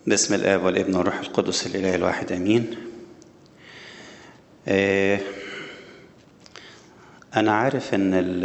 باسم الآب والابن والروح القدس الإله الواحد أمين آه، أنا عارف إن ال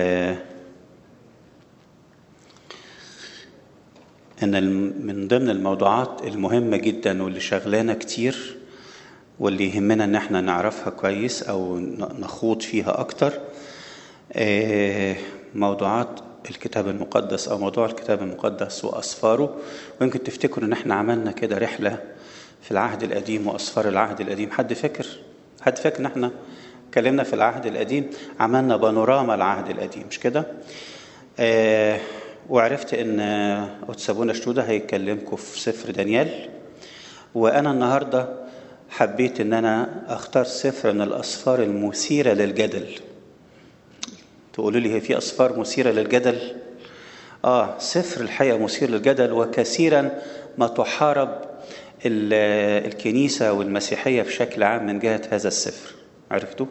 إن الم- من ضمن الموضوعات المهمة جدا واللي شغلانة كتير واللي يهمنا إن احنا نعرفها كويس أو ن- نخوض فيها أكتر آه، موضوعات الكتاب المقدس أو موضوع الكتاب المقدس وأسفاره ويمكن تفتكروا إن احنا عملنا كده رحلة في العهد القديم وأسفار العهد القديم حد فاكر؟ حد فاكر إن احنا اتكلمنا في العهد القديم عملنا بانوراما العهد القديم مش كده؟ آه وعرفت ان أتسابونا شتودة هيكلمكم في سفر دانيال وانا النهارده حبيت ان انا اختار سفر من الاسفار المثيره للجدل تقولوا لي هي في اسفار مثيره للجدل اه سفر الحقيقه مثير للجدل وكثيرا ما تحارب ال- الكنيسه والمسيحيه بشكل عام من جهه هذا السفر عرفتوا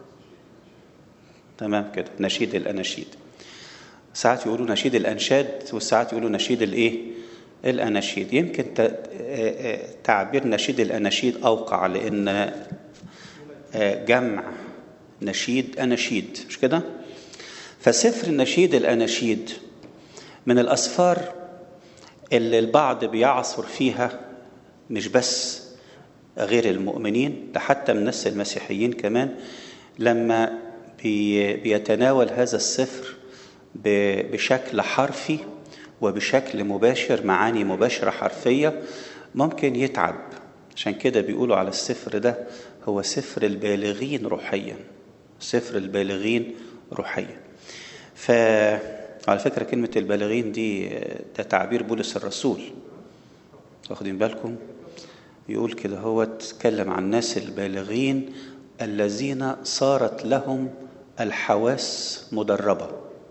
تمام كده نشيد الاناشيد ساعات يقولوا نشيد الانشاد وساعات يقولوا نشيد الايه الاناشيد يمكن ت- آه، آه، تعبير نشيد الاناشيد اوقع لان آه، جمع نشيد اناشيد مش كده فسفر النشيد الاناشيد من الاسفار اللي البعض بيعصر فيها مش بس غير المؤمنين ده حتى من الناس المسيحيين كمان لما بي بيتناول هذا السفر ب- بشكل حرفي وبشكل مباشر معاني مباشرة حرفية ممكن يتعب عشان كده بيقولوا على السفر ده هو سفر البالغين روحيا سفر البالغين روحيا فعلى فكرة كلمة البالغين دي ده تعبير بولس الرسول واخدين بالكم يقول كده هو اتكلم عن الناس البالغين الذين صارت لهم الحواس مدربة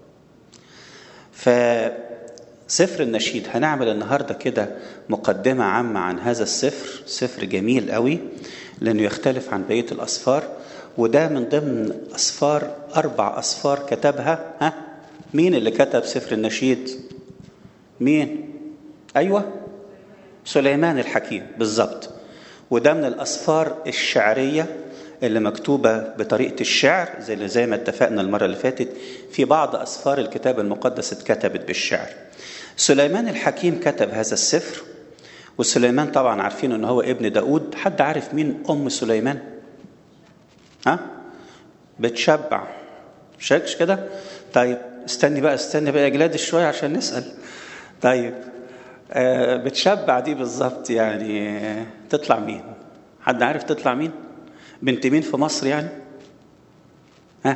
فسفر النشيد هنعمل النهاردة كده مقدمة عامة عن هذا السفر سفر جميل قوي لأنه يختلف عن بقية الأسفار وده من ضمن أسفار أربع أسفار كتبها ها مين اللي كتب سفر النشيد مين أيوة سليمان الحكيم بالظبط وده من الأسفار الشعرية اللي مكتوبة بطريقة الشعر زي زي ما اتفقنا المرة اللي فاتت في بعض أسفار الكتاب المقدس اتكتبت بالشعر سليمان الحكيم كتب هذا السفر وسليمان طبعا عارفين ان هو ابن داود حد عارف مين ام سليمان ها بتشبع شكش كده طيب استني بقى استني بقى يا جلاد شويه عشان نسال طيب آه بتشبع دي بالظبط يعني آه، تطلع مين حد عارف تطلع مين بنت مين في مصر يعني ها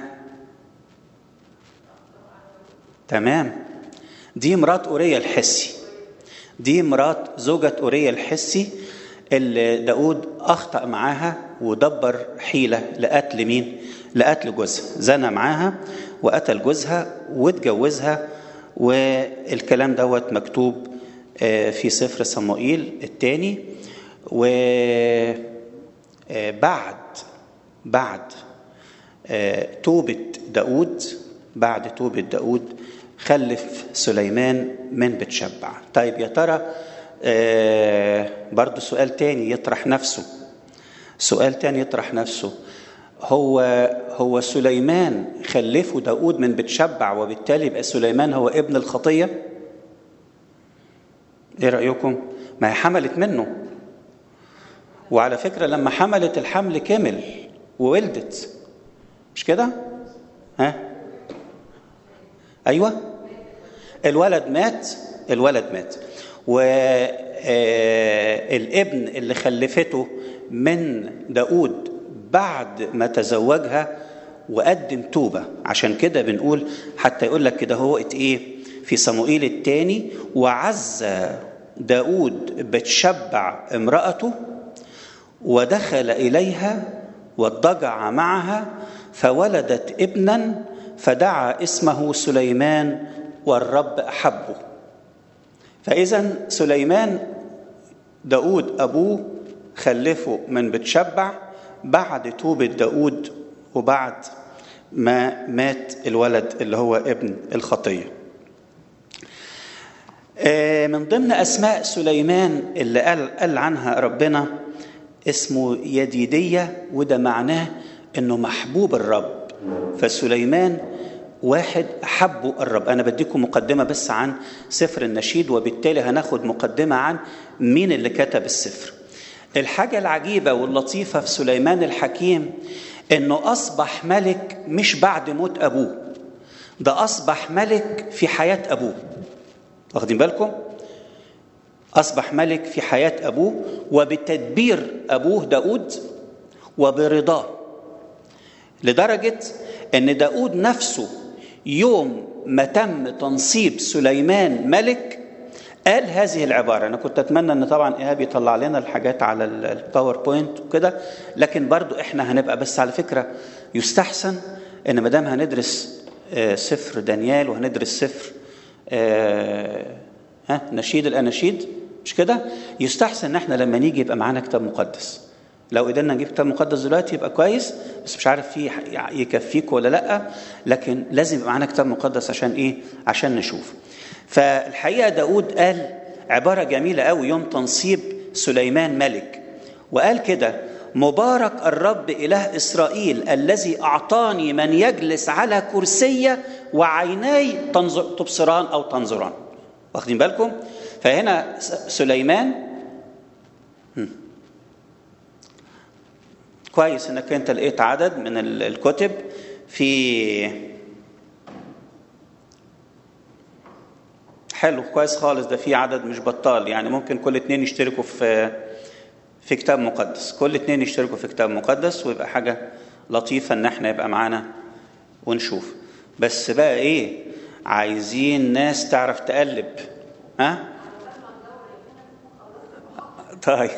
تمام دي مرات أوريا الحسي دي مرات زوجة أوريا الحسي اللي داود أخطأ معاها ودبر حيلة لقتل مين؟ لقتل جوزها زنى معاها وقتل جوزها واتجوزها والكلام دوت مكتوب آه، في سفر صموئيل الثاني وبعد بعد آه، توبة داود بعد توبة داود خلف سليمان من بتشبع طيب يا ترى آه، برضو سؤال تاني يطرح نفسه سؤال تاني يطرح نفسه هو هو سليمان خلفه داود من بتشبع وبالتالي يبقى سليمان هو ابن الخطية ايه رأيكم ما هي حملت منه وعلى فكرة لما حملت الحمل كمل وولدت مش كده ها ايوه الولد مات الولد مات والابن اللي خلفته من داود بعد ما تزوجها وقدم توبة عشان كده بنقول حتى يقول لك كده هو ايه في صموئيل الثاني وعز داود بتشبع امرأته ودخل إليها واضطجع معها فولدت ابنا فدعا اسمه سليمان والرب أحبه فإذا سليمان داود أبوه خلفه من بتشبع بعد توبة داود وبعد ما مات الولد اللي هو ابن الخطية آه، من ضمن أسماء سليمان اللي قال, قال عنها ربنا اسمه يديدية وده معناه انه محبوب الرب فسليمان واحد أحبه الرب أنا بديكم مقدمة بس عن سفر النشيد وبالتالي هناخد مقدمة عن مين اللي كتب السفر الحاجة العجيبة واللطيفة في سليمان الحكيم انه اصبح ملك مش بعد موت ابوه ده اصبح ملك في حياه ابوه واخدين بالكم اصبح ملك في حياه ابوه وبتدبير ابوه داود وبرضاه لدرجه ان داود نفسه يوم ما تم تنصيب سليمان ملك قال هذه العبارة أنا كنت أتمنى أن طبعا إيهاب يطلع لنا الحاجات على الباوربوينت وكده لكن برضو إحنا هنبقى بس على فكرة يستحسن أن ما دام هندرس سفر دانيال وهندرس سفر ها نشيد الأناشيد مش كده يستحسن ان احنا لما نيجي يبقى معانا كتاب مقدس لو قدرنا نجيب كتاب مقدس دلوقتي يبقى كويس بس مش عارف فيه يكفيك ولا لا لكن لازم يبقى معانا كتاب مقدس عشان ايه عشان نشوف فالحقيقه داود قال عباره جميله قوي يوم تنصيب سليمان ملك وقال كده مبارك الرب اله اسرائيل الذي اعطاني من يجلس على كرسي وعيناي تنظر تبصران او تنظران واخدين بالكم فهنا سليمان كويس انك انت لقيت عدد من الكتب في حلو كويس خالص ده في عدد مش بطال يعني ممكن كل اتنين يشتركوا في في كتاب مقدس كل اتنين يشتركوا في كتاب مقدس ويبقى حاجة لطيفة ان احنا يبقى معانا ونشوف بس بقى ايه عايزين ناس تعرف تقلب ها طيب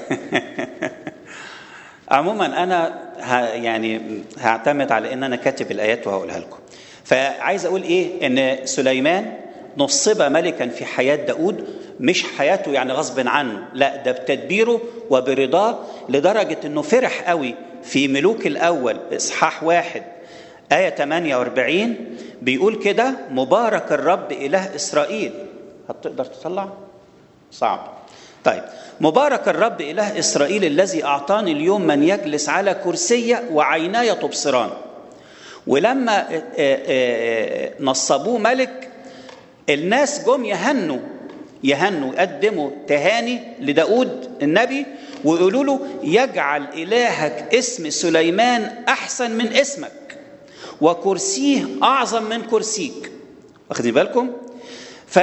عموما انا ه يعني هعتمد على ان انا كاتب الايات وهقولها لكم فعايز اقول ايه ان سليمان نصب ملكا في حياه داود مش حياته يعني غصب عنه لا ده بتدبيره وبرضاه لدرجه انه فرح قوي في ملوك الاول اصحاح واحد آية 48 بيقول كده مبارك الرب إله إسرائيل هتقدر تطلع؟ صعب طيب مبارك الرب إله إسرائيل الذي أعطاني اليوم من يجلس على كرسي وعيناي تبصران ولما نصبوه ملك الناس جم يهنوا يهنوا يقدموا تهاني لداود النبي ويقولوا له يجعل إلهك اسم سليمان أحسن من اسمك وكرسيه أعظم من كرسيك واخدين بالكم ف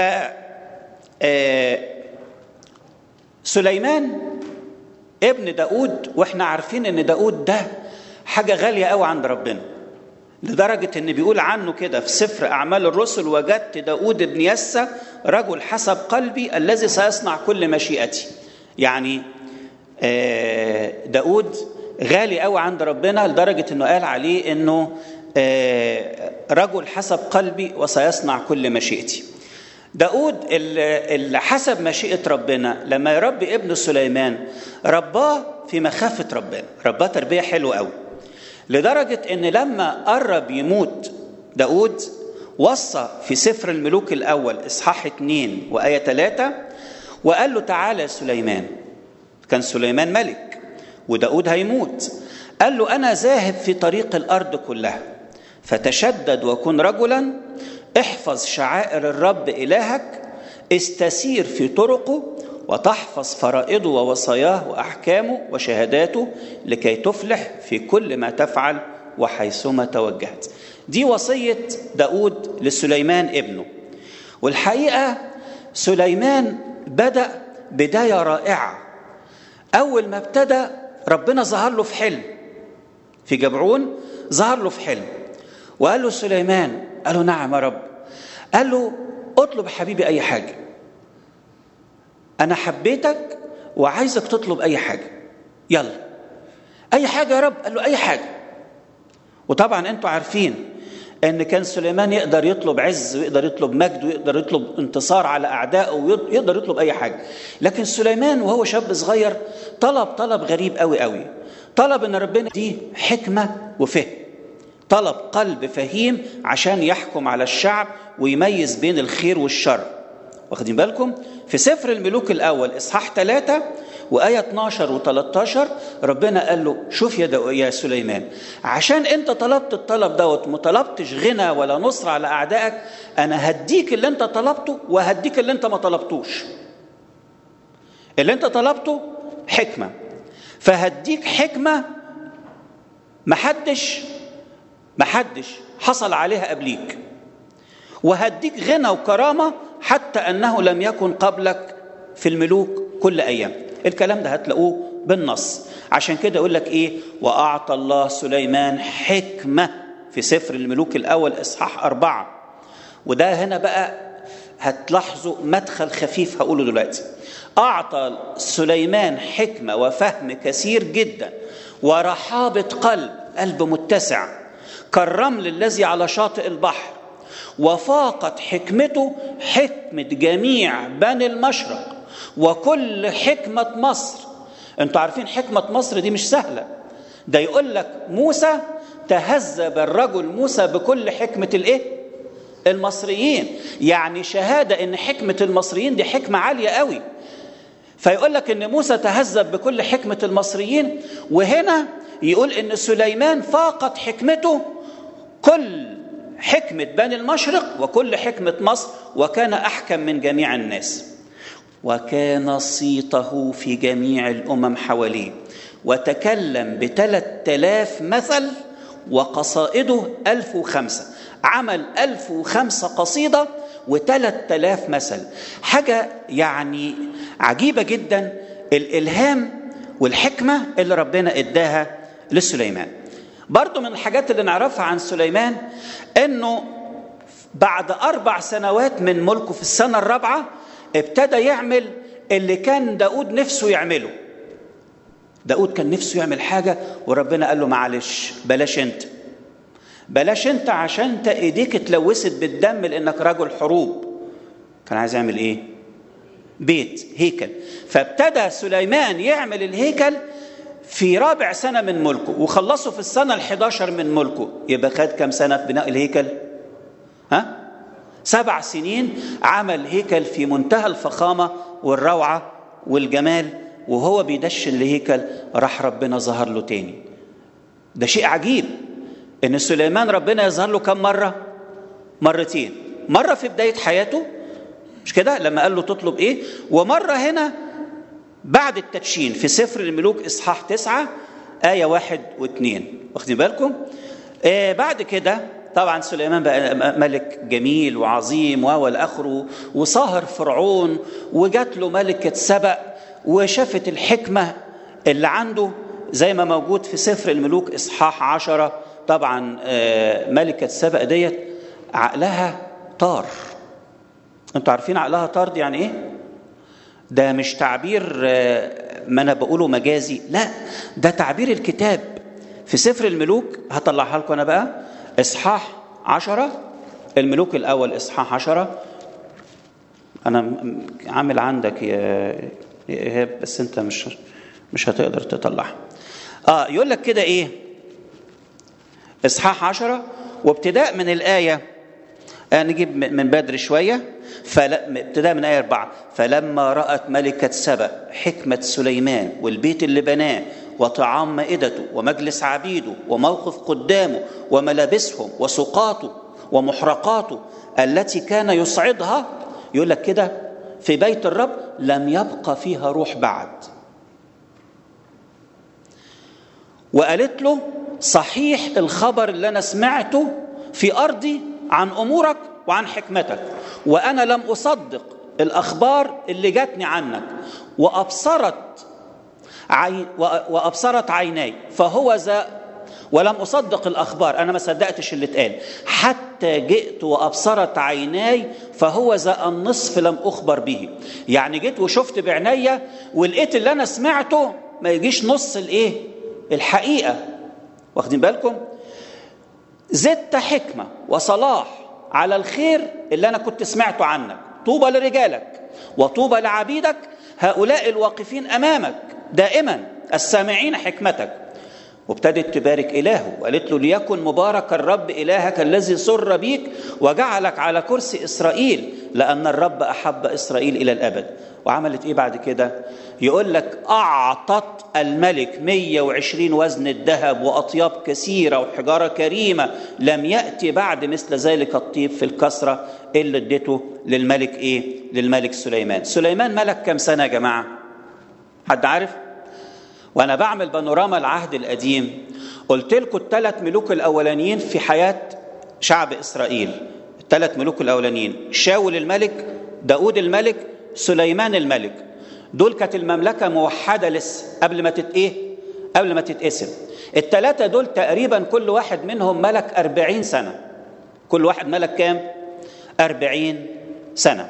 سليمان ابن داود واحنا عارفين ان داود ده حاجة غالية قوي عند ربنا لدرجة ان بيقول عنه كده في سفر اعمال الرسل وجدت داود بن يسى رجل حسب قلبي الذي سيصنع كل مشيئتي يعني داود غالي قوي عند ربنا لدرجة انه قال عليه انه رجل حسب قلبي وسيصنع كل مشيئتي داود اللي حسب مشيئة ربنا لما يربي ابن سليمان رباه في مخافة ربنا رباه تربية حلوة قوي لدرجة ان لما قرب يموت داود وصى في سفر الملوك الأول إصحاح 2 وآية 3 وقال له تعالى يا سليمان كان سليمان ملك وداود هيموت قال له أنا ذاهب في طريق الأرض كلها فتشدد وكن رجلا احفظ شعائر الرب إلهك استسير في طرقه وتحفظ فرائضه ووصاياه وأحكامه وشهاداته لكي تفلح في كل ما تفعل وحيثما توجهت دي وصية داود لسليمان ابنه والحقيقة سليمان بدأ بداية رائعة أول ما ابتدى ربنا ظهر له في حلم في جبعون ظهر له في حلم وقال له سليمان قال له نعم يا رب قال له اطلب حبيبي اي حاجه انا حبيتك وعايزك تطلب اي حاجه يلا اي حاجه يا رب قال له اي حاجه وطبعا انتوا عارفين ان كان سليمان يقدر يطلب عز ويقدر يطلب مجد ويقدر يطلب انتصار على اعدائه ويقدر يطلب اي حاجه لكن سليمان وهو شاب صغير طلب طلب غريب قوي قوي طلب ان ربنا دي حكمه وفهم طلب قلب فهيم عشان يحكم على الشعب ويميز بين الخير والشر واخدين بالكم في سفر الملوك الأول إصحاح 3 وآية 12 و13 ربنا قال له شوف يا, يا سليمان عشان أنت طلبت الطلب دوت ما طلبتش غنى ولا نصر على أعدائك أنا هديك اللي أنت طلبته وهديك اللي أنت ما طلبتوش اللي أنت طلبته حكمة فهديك حكمة محدش محدش حصل عليها قبليك وهديك غنى وكرامة حتى أنه لم يكن قبلك في الملوك كل أيام الكلام ده هتلاقوه بالنص عشان كده يقول لك إيه وأعطى الله سليمان حكمة في سفر الملوك الأول إصحاح أربعة وده هنا بقى هتلاحظوا مدخل خفيف هقوله دلوقتي أعطى سليمان حكمة وفهم كثير جدا ورحابة قلب قلب متسع كالرمل الذي على شاطئ البحر وفاقت حكمته حكمة جميع بني المشرق وكل حكمة مصر انتوا عارفين حكمة مصر دي مش سهلة ده يقول لك موسى تهذب الرجل موسى بكل حكمة الايه المصريين يعني شهادة ان حكمة المصريين دي حكمة عالية قوي فيقول لك ان موسى تهذب بكل حكمة المصريين وهنا يقول ان سليمان فاقت حكمته كل حكمة بني المشرق وكل حكمة مصر وكان أحكم من جميع الناس وكان صيته في جميع الأمم حواليه وتكلم بثلاث آلاف مثل وقصائده ألف وخمسة عمل ألف وخمسة قصيدة وثلاث آلاف مثل حاجة يعني عجيبة جدا الإلهام والحكمة اللي ربنا إداها لسليمان برضو من الحاجات اللي نعرفها عن سليمان انه بعد اربع سنوات من ملكه في السنه الرابعه ابتدى يعمل اللي كان داود نفسه يعمله داود كان نفسه يعمل حاجه وربنا قال له معلش بلاش انت بلاش انت عشان انت ايديك اتلوثت بالدم لانك رجل حروب كان عايز يعمل ايه بيت هيكل فابتدى سليمان يعمل الهيكل في رابع سنة من ملكه وخلصوا في السنة الحداشر من ملكه يبقى خد كم سنة في بناء الهيكل ها سبع سنين عمل هيكل في منتهى الفخامة والروعة والجمال وهو بيدشن الهيكل راح ربنا ظهر له تاني ده شيء عجيب ان سليمان ربنا يظهر له كم مرة مرتين مرة في بداية حياته مش كده لما قال له تطلب ايه ومرة هنا بعد التدشين في سفر الملوك إصحاح تسعة آية واحد واثنين واخدين بالكم آه بعد كده طبعا سليمان بقى ملك جميل وعظيم والآخره وصاهر فرعون وجات له ملكة سبأ وشافت الحكمة اللي عنده زي ما موجود في سفر الملوك إصحاح عشرة طبعا آه ملكة سبأ ديت عقلها طار انتوا عارفين عقلها طار دي يعني ايه ده مش تعبير ما انا بقوله مجازي لا ده تعبير الكتاب في سفر الملوك هطلعها لكم انا بقى اصحاح عشرة الملوك الاول اصحاح عشرة انا عامل عندك يا ايهاب بس انت مش مش هتقدر تطلعها اه يقول لك كده ايه اصحاح عشرة وابتداء من الايه آه نجيب من بدري شويه ابتداء من آية أربعة فلما رأت ملكة سبأ حكمة سليمان والبيت اللي بناه وطعام مائدته ومجلس عبيده وموقف قدامه وملابسهم وسقاته ومحرقاته التي كان يصعدها يقول لك كده في بيت الرب لم يبقى فيها روح بعد وقالت له صحيح الخبر اللي انا سمعته في ارضي عن امورك وعن حكمتك وانا لم اصدق الاخبار اللي جاتني عنك وابصرت عين وابصرت عيناي فهو ذا ولم اصدق الاخبار انا ما صدقتش اللي اتقال حتى جئت وابصرت عيناي فهو ذا النصف لم اخبر به يعني جيت وشفت بعينيا ولقيت اللي انا سمعته ما يجيش نص الايه الحقيقه واخدين بالكم زدت حكمه وصلاح على الخير اللي انا كنت سمعته عنك طوبى لرجالك وطوبى لعبيدك هؤلاء الواقفين امامك دائما السامعين حكمتك وابتدت تبارك إلهه وقالت له ليكن مبارك الرب إلهك الذي سر بيك وجعلك على كرسي إسرائيل لأن الرب أحب إسرائيل إلى الأبد وعملت إيه بعد كده يقول لك أعطت الملك 120 وزن الذهب وأطياب كثيرة وحجارة كريمة لم يأتي بعد مثل ذلك الطيب في الكسرة اللي اديته للملك إيه للملك سليمان سليمان ملك كم سنة يا جماعة حد عارف وانا بعمل بانوراما العهد القديم قلت لكم الثلاث ملوك الاولانيين في حياه شعب اسرائيل الثلاث ملوك الاولانيين شاول الملك داود الملك سليمان الملك دول كانت المملكه موحده لسه قبل ما تت ايه قبل ما تتقسم الثلاثه دول تقريبا كل واحد منهم ملك أربعين سنه كل واحد ملك كام أربعين سنه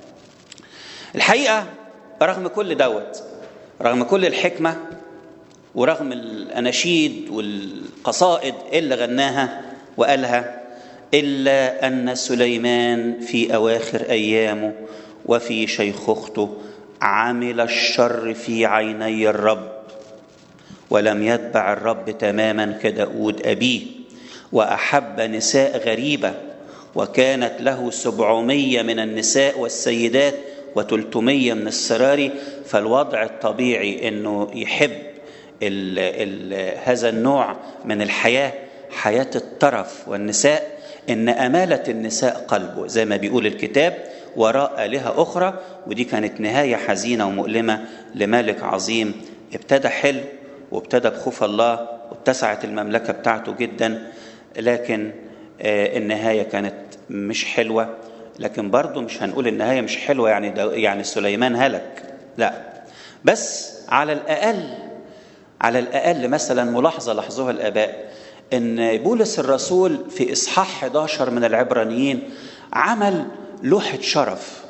الحقيقه رغم كل دوت رغم كل الحكمه ورغم الأناشيد والقصائد اللي غناها وقالها إلا أن سليمان في أواخر أيامه وفي شيخوخته عمل الشر في عيني الرب ولم يتبع الرب تماما كداود أبيه وأحب نساء غريبة وكانت له سبعمية من النساء والسيدات وتلتمية من السراري فالوضع الطبيعي أنه يحب ال ال هذا النوع من الحياة حياة الطرف والنساء إن أمالة النساء قلبه زي ما بيقول الكتاب وراء آلهة أخرى ودي كانت نهاية حزينة ومؤلمة لملك عظيم ابتدى حلو وابتدى بخوف الله واتسعت المملكة بتاعته جدا لكن النهاية كانت مش حلوة لكن برضه مش هنقول النهاية مش حلوة يعني يعني سليمان هلك لا بس على الأقل على الأقل مثلا ملاحظة لاحظوها الآباء إن بولس الرسول في إصحاح 11 من العبرانيين عمل لوحة شرف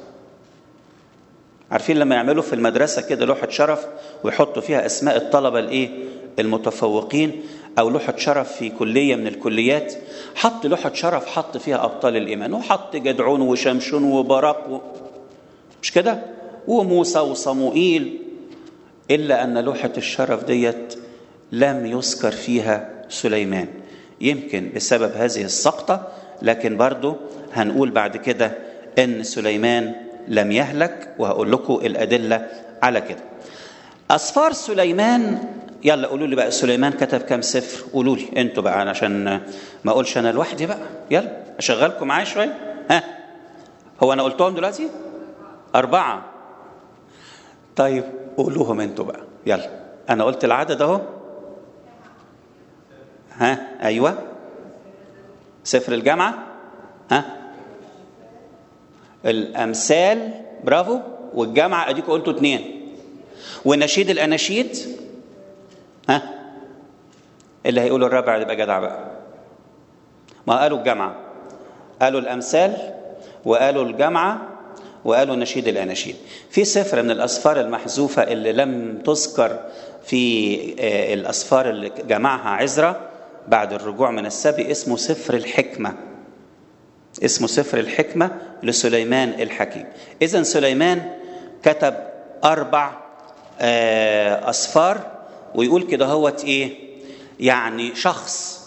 عارفين لما يعملوا في المدرسة كده لوحة شرف ويحطوا فيها أسماء الطلبة الإيه المتفوقين أو لوحة شرف في كلية من الكليات حط لوحة شرف حط فيها أبطال الإيمان وحط جدعون وشمشون وبراق و... مش كده وموسى وصموئيل إلا أن لوحة الشرف ديت لم يذكر فيها سليمان يمكن بسبب هذه السقطة لكن برضو هنقول بعد كده أن سليمان لم يهلك وهقول لكم الأدلة على كده أسفار سليمان يلا قولوا لي بقى سليمان كتب كام سفر قولوا لي انتوا بقى عشان ما اقولش انا لوحدي بقى يلا اشغلكم معايا شويه ها هو انا قلتهم دلوقتي اربعه طيب قولوهم انتوا بقى يلا انا قلت العدد اهو ها ايوه سفر الجامعه ها الامثال برافو والجامعه اديكوا قلتوا اتنين ونشيد الاناشيد ها اللي هيقولوا الرابع يبقى جدع بقى ما قالوا الجامعه قالوا الامثال وقالوا الجامعه وقالوا نشيد الاناشيد في سفر من الاسفار المحذوفه اللي لم تذكر في الاسفار اللي جمعها عزرا بعد الرجوع من السبي اسمه سفر الحكمه اسمه سفر الحكمه لسليمان الحكيم اذا سليمان كتب اربع اسفار ويقول كده هوت ايه يعني شخص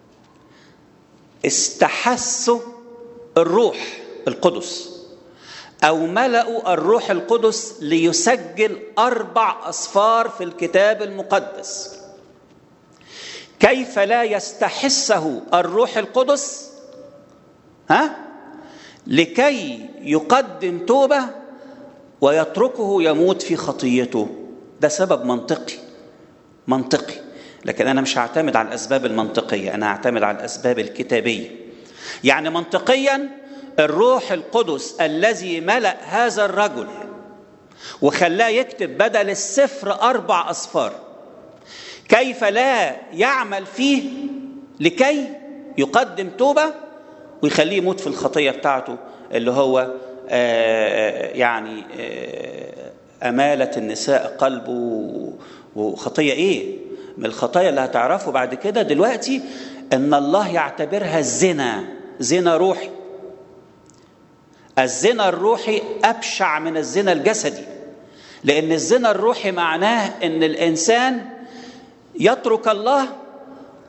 استحسوا الروح القدس او ملأوا الروح القدس ليسجل اربع اصفار في الكتاب المقدس كيف لا يستحسه الروح القدس ها لكي يقدم توبه ويتركه يموت في خطيته ده سبب منطقي منطقي لكن انا مش هعتمد على الاسباب المنطقيه انا هعتمد على الاسباب الكتابيه يعني منطقيا الروح القدس الذي ملا هذا الرجل وخلاه يكتب بدل السفر اربع اصفار كيف لا يعمل فيه لكي يقدم توبه ويخليه يموت في الخطيه بتاعته اللي هو آه يعني آه اماله النساء قلبه وخطيه ايه من الخطايا اللي هتعرفه بعد كده دلوقتي ان الله يعتبرها زنا زنا روحي الزنا الروحي ابشع من الزنا الجسدي لان الزنا الروحي معناه ان الانسان يترك الله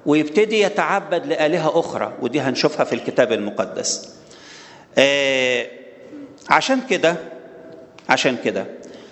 ويبتدي يتعبد لآلهة أخرى ودي هنشوفها في الكتاب المقدس آه عشان كده عشان كده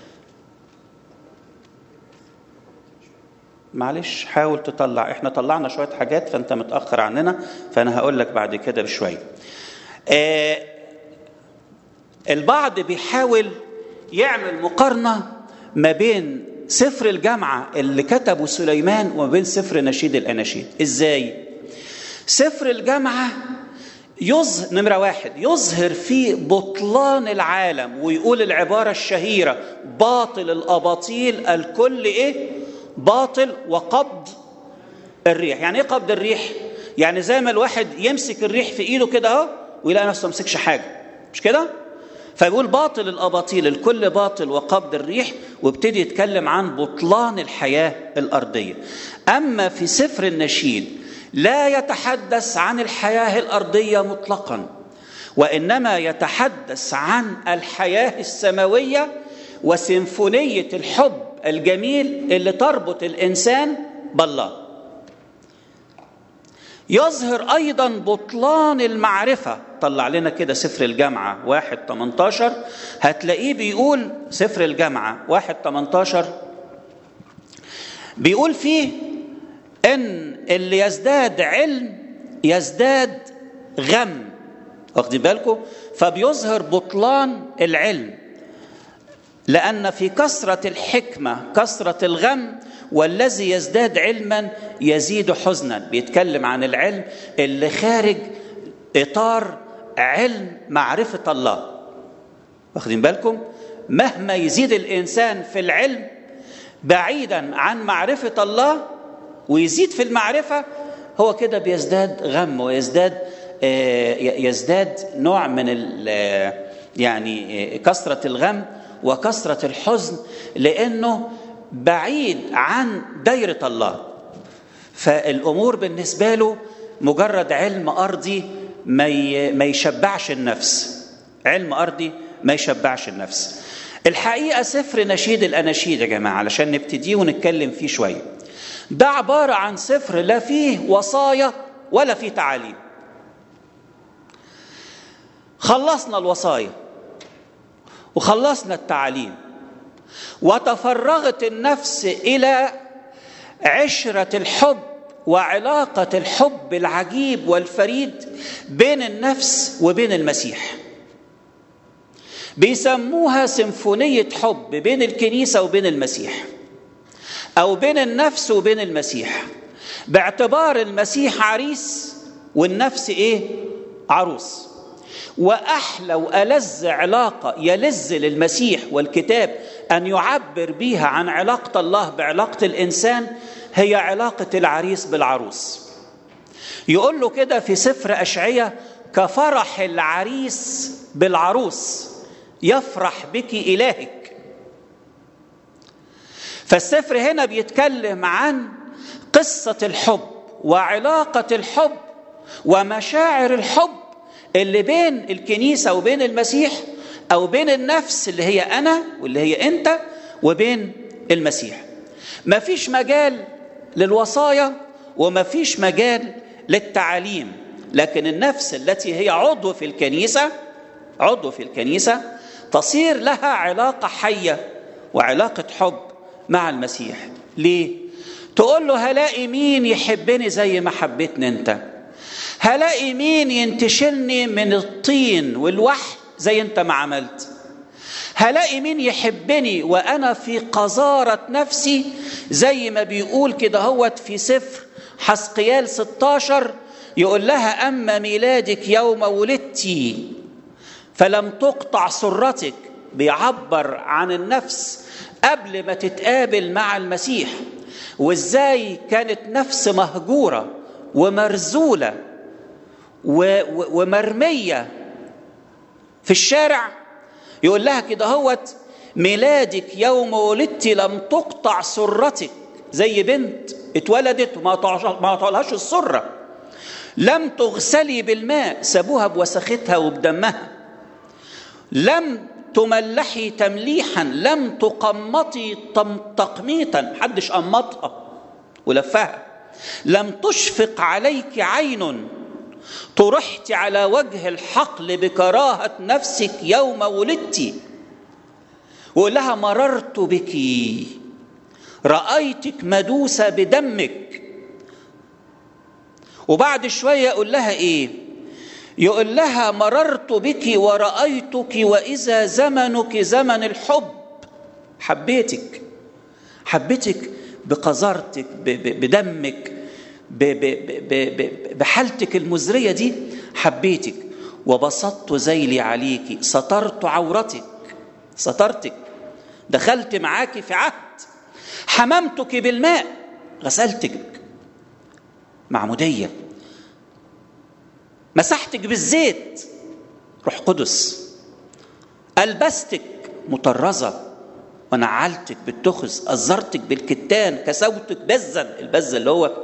معلش حاول تطلع احنا طلعنا شوية حاجات فانت متأخر عننا فانا هقول لك بعد كده بشوية آه البعض بيحاول يعمل مقارنة ما بين سفر الجامعة اللي كتبه سليمان وما بين سفر نشيد الأناشيد إزاي؟ سفر الجامعة يظهر نمرة واحد يظهر فيه بطلان العالم ويقول العبارة الشهيرة باطل الأباطيل الكل إيه؟ باطل وقبض الريح يعني إيه قبض الريح؟ يعني زي ما الواحد يمسك الريح في إيده كده أهو ويلاقي نفسه ما مسكش حاجة مش كده؟ فيقول باطل الاباطيل الكل باطل وقبض الريح وابتدي يتكلم عن بطلان الحياه الارضيه اما في سفر النشيد لا يتحدث عن الحياه الارضيه مطلقا وانما يتحدث عن الحياه السماويه وسيمفونيه الحب الجميل اللي تربط الانسان بالله يظهر ايضا بطلان المعرفه طلع لنا كده سفر الجامعه واحد 18 هتلاقيه بيقول سفر الجامعه واحد 18 بيقول فيه ان اللي يزداد علم يزداد غم واخدين بالكم فبيظهر بطلان العلم لان في كثره الحكمه كثره الغم والذي يزداد علما يزيد حزنا بيتكلم عن العلم اللي خارج اطار علم معرفه الله واخدين بالكم مهما يزيد الانسان في العلم بعيدا عن معرفه الله ويزيد في المعرفه هو كده بيزداد غم ويزداد يزداد نوع من يعني كثره الغم وكثره الحزن لانه بعيد عن دايرة الله فالأمور بالنسبة له مجرد علم أرضي ما يشبعش النفس علم أرضي ما يشبعش النفس الحقيقة سفر نشيد الأناشيد يا جماعة علشان نبتديه ونتكلم فيه شوية ده عبارة عن سفر لا فيه وصايا ولا فيه تعاليم خلصنا الوصايا وخلصنا التعاليم وتفرغت النفس الى عشره الحب وعلاقه الحب العجيب والفريد بين النفس وبين المسيح بيسموها سيمفونيه حب بين الكنيسه وبين المسيح او بين النفس وبين المسيح باعتبار المسيح عريس والنفس ايه عروس واحلى والذ علاقه يلذ للمسيح والكتاب ان يعبر بيها عن علاقه الله بعلاقه الانسان هي علاقه العريس بالعروس يقول له كده في سفر اشعياء كفرح العريس بالعروس يفرح بك الهك فالسفر هنا بيتكلم عن قصه الحب وعلاقه الحب ومشاعر الحب اللي بين الكنيسه وبين المسيح او بين النفس اللي هي انا واللي هي انت وبين المسيح مفيش مجال للوصايا ومفيش مجال للتعاليم لكن النفس التي هي عضو في الكنيسه عضو في الكنيسه تصير لها علاقه حيه وعلاقه حب مع المسيح ليه تقول له هلاقي مين يحبني زي ما حبيتني انت هلاقي مين ينتشلني من الطين والوحي زي انت ما عملت هلاقي مين يحبني وانا في قذاره نفسي زي ما بيقول كده هوت في سفر حسقيال 16 يقول لها اما ميلادك يوم ولدتي فلم تقطع سرتك بيعبر عن النفس قبل ما تتقابل مع المسيح وازاي كانت نفس مهجوره ومرزوله ومرميه في الشارع يقول لها كده هوت ميلادك يوم ولدت لم تقطع سرتك زي بنت اتولدت وما ما طالهاش السره لم تغسلي بالماء سابوها بوسختها وبدمها لم تملحي تمليحا لم تقمطي تقميطا محدش قمطها ولفها لم تشفق عليك عين طرحت على وجه الحقل بكراهة نفسك يوم ولدت وقول لها مررت بك رأيتك مدوسة بدمك وبعد شوية يقول لها إيه يقول لها مررت بك ورأيتك وإذا زمنك زمن الحب حبيتك حبيتك بقذارتك بدمك بحالتك المزرية دي حبيتك وبسطت ذيلي عليك سترت عورتك سترتك دخلت معاك في عهد حممتك بالماء غسلتك معمودية مسحتك بالزيت روح قدس ألبستك مطرزة ونعلتك بالتخس أزرتك بالكتان كسوتك بزا البز اللي هو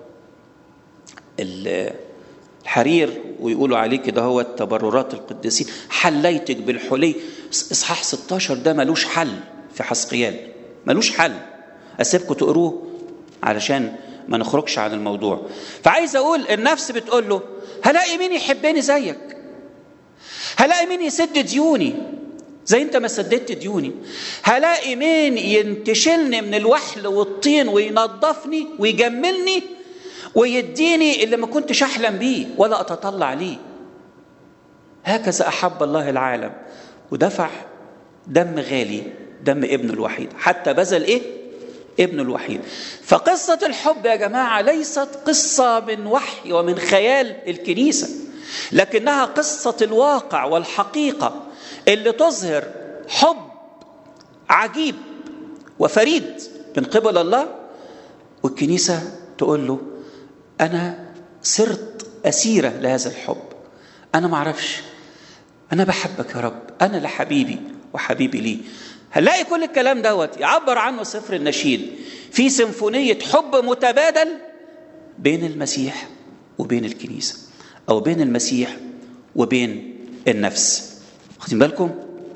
الحرير ويقولوا عليه كده هو تبررات القديسين حليتك بالحلي اصحاح 16 ده ملوش حل في حسقيال ملوش حل اسيبكم تقروه علشان ما نخرجش عن الموضوع فعايز اقول النفس بتقول له هلاقي مين يحبني زيك هلاقي مين يسد ديوني زي انت ما سددت ديوني هلاقي مين ينتشلني من الوحل والطين وينظفني ويجملني ويديني اللي ما كنتش احلم بيه ولا اتطلع ليه هكذا احب الله العالم ودفع دم غالي دم ابنه الوحيد حتى بذل ايه ابنه الوحيد فقصة الحب يا جماعة ليست قصة من وحي ومن خيال الكنيسة لكنها قصة الواقع والحقيقة اللي تظهر حب عجيب وفريد من قبل الله والكنيسة تقول له أنا صرت أسيرة لهذا الحب أنا ما أعرفش أنا بحبك يا رب أنا لحبيبي وحبيبي لي هنلاقي كل الكلام دوت يعبر عنه سفر النشيد في سيمفونية حب متبادل بين المسيح وبين الكنيسة أو بين المسيح وبين النفس واخدين بالكم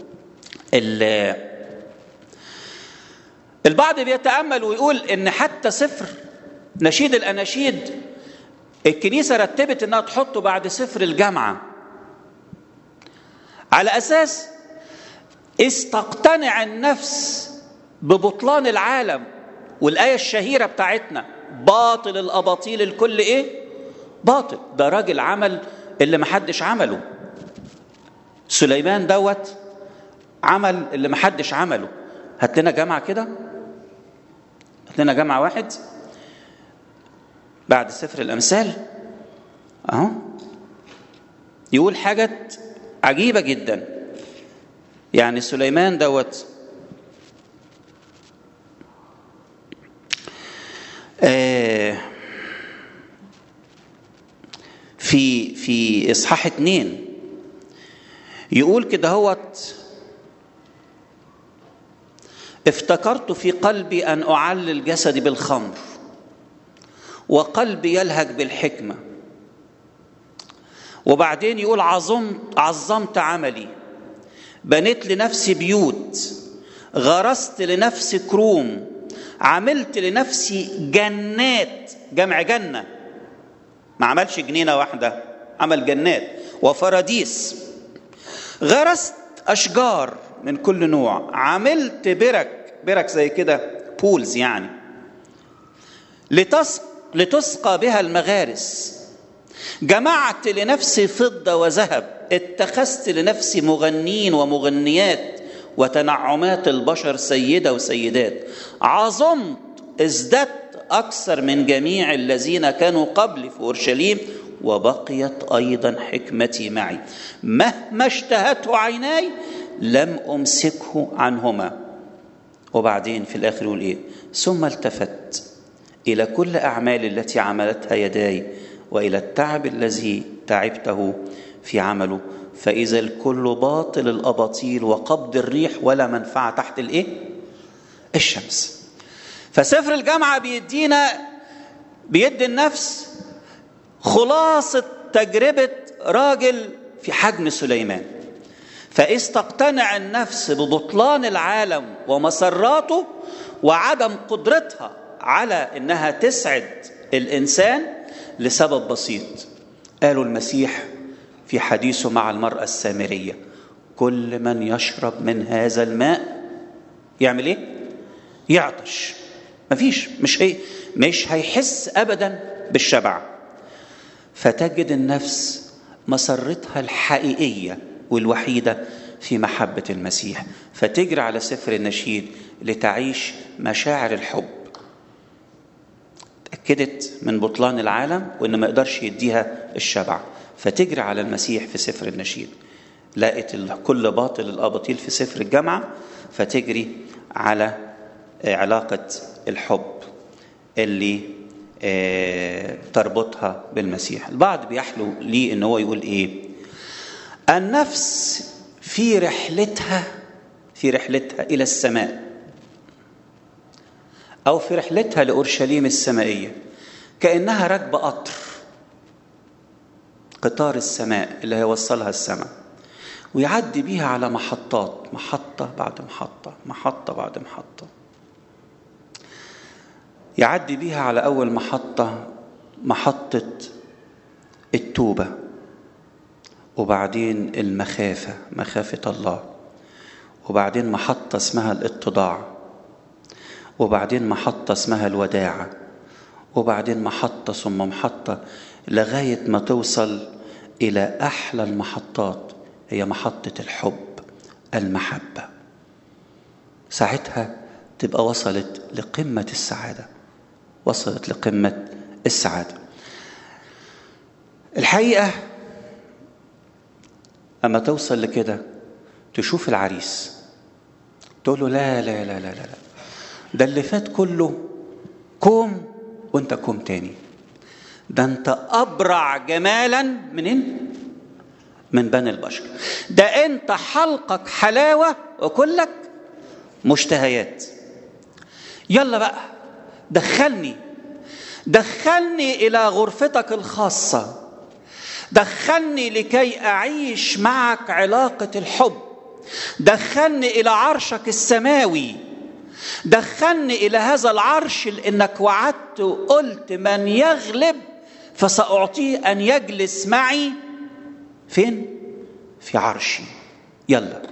البعض بيتأمل ويقول إن حتى سفر نشيد الأناشيد الكنيسة رتبت إنها تحطه بعد سفر الجامعة على أساس استقتنع النفس ببطلان العالم والآية الشهيرة بتاعتنا باطل الأباطيل الكل إيه؟ باطل ده راجل عمل اللي محدش عمله سليمان دوت عمل اللي محدش عمله هات لنا جامعة كده هات لنا جامعة واحد بعد سفر الأمثال أهو يقول حاجة عجيبة جدا يعني سليمان دوت آه في في اصحاح اتنين يقول كده هوت افتكرت في قلبي ان اعلل جسدي بالخمر وقلبي يلهج بالحكمه وبعدين يقول عظمت عظمت عملي بنيت لنفسي بيوت غرست لنفسي كروم عملت لنفسي جنات جمع جنه ما عملش جنينه واحده عمل جنات وفراديس غرست اشجار من كل نوع عملت برك برك زي كده بولز يعني لتسق لتسقى بها المغارس جمعت لنفسي فضة وذهب اتخذت لنفسي مغنين ومغنيات وتنعمات البشر سيدة وسيدات عظمت ازددت أكثر من جميع الذين كانوا قبلي في أورشليم وبقيت أيضا حكمتي معي مهما اشتهته عيناي لم أمسكه عنهما وبعدين في الآخر يقول إيه ثم التفت إلى كل أعمال التي عملتها يداي والى التعب الذي تعبته في عمله فاذا الكل باطل الاباطيل وقبض الريح ولا منفعه تحت الايه الشمس فسفر الجامعه بيدينا بيدي النفس خلاصه تجربه راجل في حجم سليمان فإذ تقتنع النفس ببطلان العالم ومسراته وعدم قدرتها على انها تسعد الإنسان لسبب بسيط قالوا المسيح في حديثه مع المرأة السامرية كل من يشرب من هذا الماء يعمل ايه يعطش مفيش مش هي مش هيحس ابدا بالشبع فتجد النفس مسرتها الحقيقيه والوحيده في محبه المسيح فتجري على سفر النشيد لتعيش مشاعر الحب اتاكدت من بطلان العالم وان ما يقدرش يديها الشبع فتجري على المسيح في سفر النشيد لقت كل باطل الاباطيل في سفر الجامعه فتجري على علاقه الحب اللي تربطها بالمسيح البعض بيحلو ليه ان هو يقول ايه النفس في رحلتها في رحلتها الى السماء او في رحلتها لاورشليم السمائيه كانها راكبه قطر قطار السماء اللي هيوصلها السماء ويعدي بيها على محطات محطة بعد محطة محطة بعد محطة يعدي بيها على أول محطة محطة التوبة وبعدين المخافة مخافة الله وبعدين محطة اسمها الاتضاع وبعدين محطة اسمها الوداعة وبعدين محطة ثم محطة لغاية ما توصل إلى أحلى المحطات هي محطة الحب المحبة ساعتها تبقى وصلت لقمة السعادة وصلت لقمة السعادة الحقيقة أما توصل لكده تشوف العريس تقول له لا لا لا لا لا ده اللي فات كله كوم وانت كوم تاني ده انت أبرع جمالا منين؟ من بني البشر ده انت حلقك حلاوة وكلك مشتهيات يلا بقى دخلني دخلني إلى غرفتك الخاصة دخلني لكي أعيش معك علاقة الحب دخلني إلى عرشك السماوي دخلني إلى هذا العرش لأنك وعدت وقلت من يغلب فسأعطيه أن يجلس معي فين؟ في عرشي يلا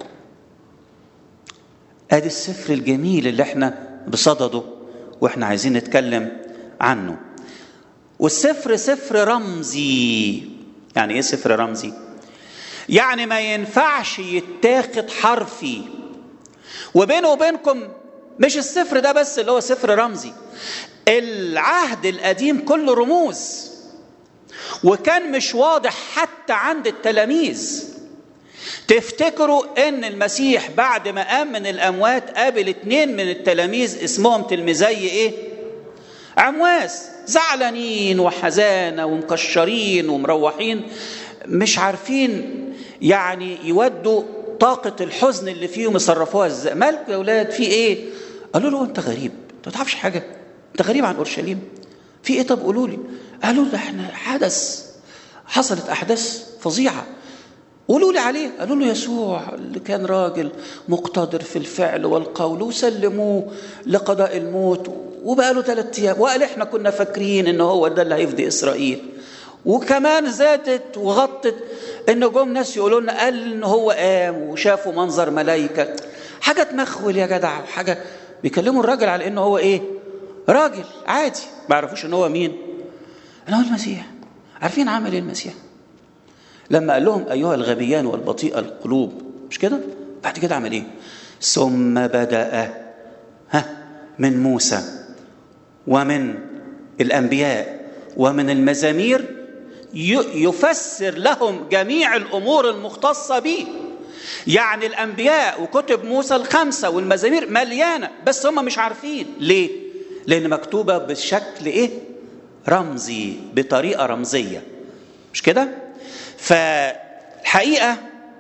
ادي السفر الجميل اللي احنا بصدده واحنا عايزين نتكلم عنه والسفر سفر رمزي يعني ايه سفر رمزي يعني ما ينفعش يتاخد حرفي وبينه وبينكم مش السفر ده بس اللي هو سفر رمزي العهد القديم كله رموز وكان مش واضح حتى عند التلاميذ تفتكروا ان المسيح بعد ما قام من الاموات قابل اتنين من التلاميذ اسمهم تلميذي ايه عمواس زعلانين وحزانة ومكشرين ومروحين مش عارفين يعني يودوا طاقة الحزن اللي فيهم يصرفوها ازاي مالك يا اولاد في ايه قالوا له انت غريب انت ما تعرفش حاجة انت غريب عن اورشليم في ايه طب قولوا لي قالوا ده احنا حدث حصلت احداث فظيعه قولوا لي عليه قالوا له يسوع اللي كان راجل مقتدر في الفعل والقول وسلموه لقضاء الموت وبقى له ثلاث ايام وقال احنا كنا فاكرين ان هو ده اللي هيفدي اسرائيل وكمان زادت وغطت ان جم ناس يقولوا لنا قال ان هو قام وشافوا منظر ملائكه حاجه تمخول يا جدع حاجه بيكلموا الراجل على انه هو ايه راجل عادي ما يعرفوش ان هو مين انا هو المسيح عارفين عمل ايه المسيح لما قال لهم ايها الغبيان والبطيء القلوب مش كده بعد كده عمل ايه ثم بدا ها من موسى ومن الانبياء ومن المزامير يفسر لهم جميع الامور المختصه به يعني الانبياء وكتب موسى الخمسه والمزامير مليانه بس هم مش عارفين ليه لان مكتوبه بشكل ايه رمزي بطريقه رمزيه مش كده فالحقيقه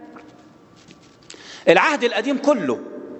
العهد القديم كله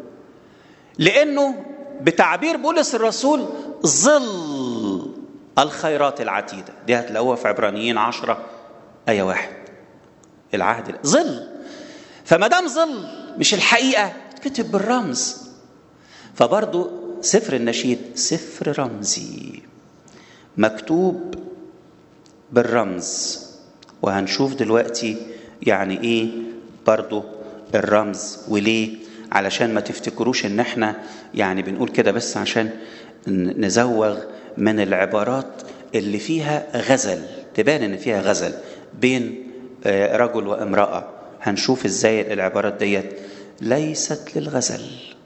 لانه بتعبير بولس الرسول ظل الخيرات العتيده دي هتلاقوها في عبرانيين عشرة ايه واحد العهد ظل فما دام ظل مش الحقيقه كتب بالرمز فبرضه سفر النشيد سفر رمزي مكتوب بالرمز وهنشوف دلوقتي يعني ايه برضو الرمز وليه علشان ما تفتكروش ان احنا يعني بنقول كده بس عشان نزوغ من العبارات اللي فيها غزل تبان ان فيها غزل بين رجل وامرأة هنشوف ازاي العبارات ديت ليست للغزل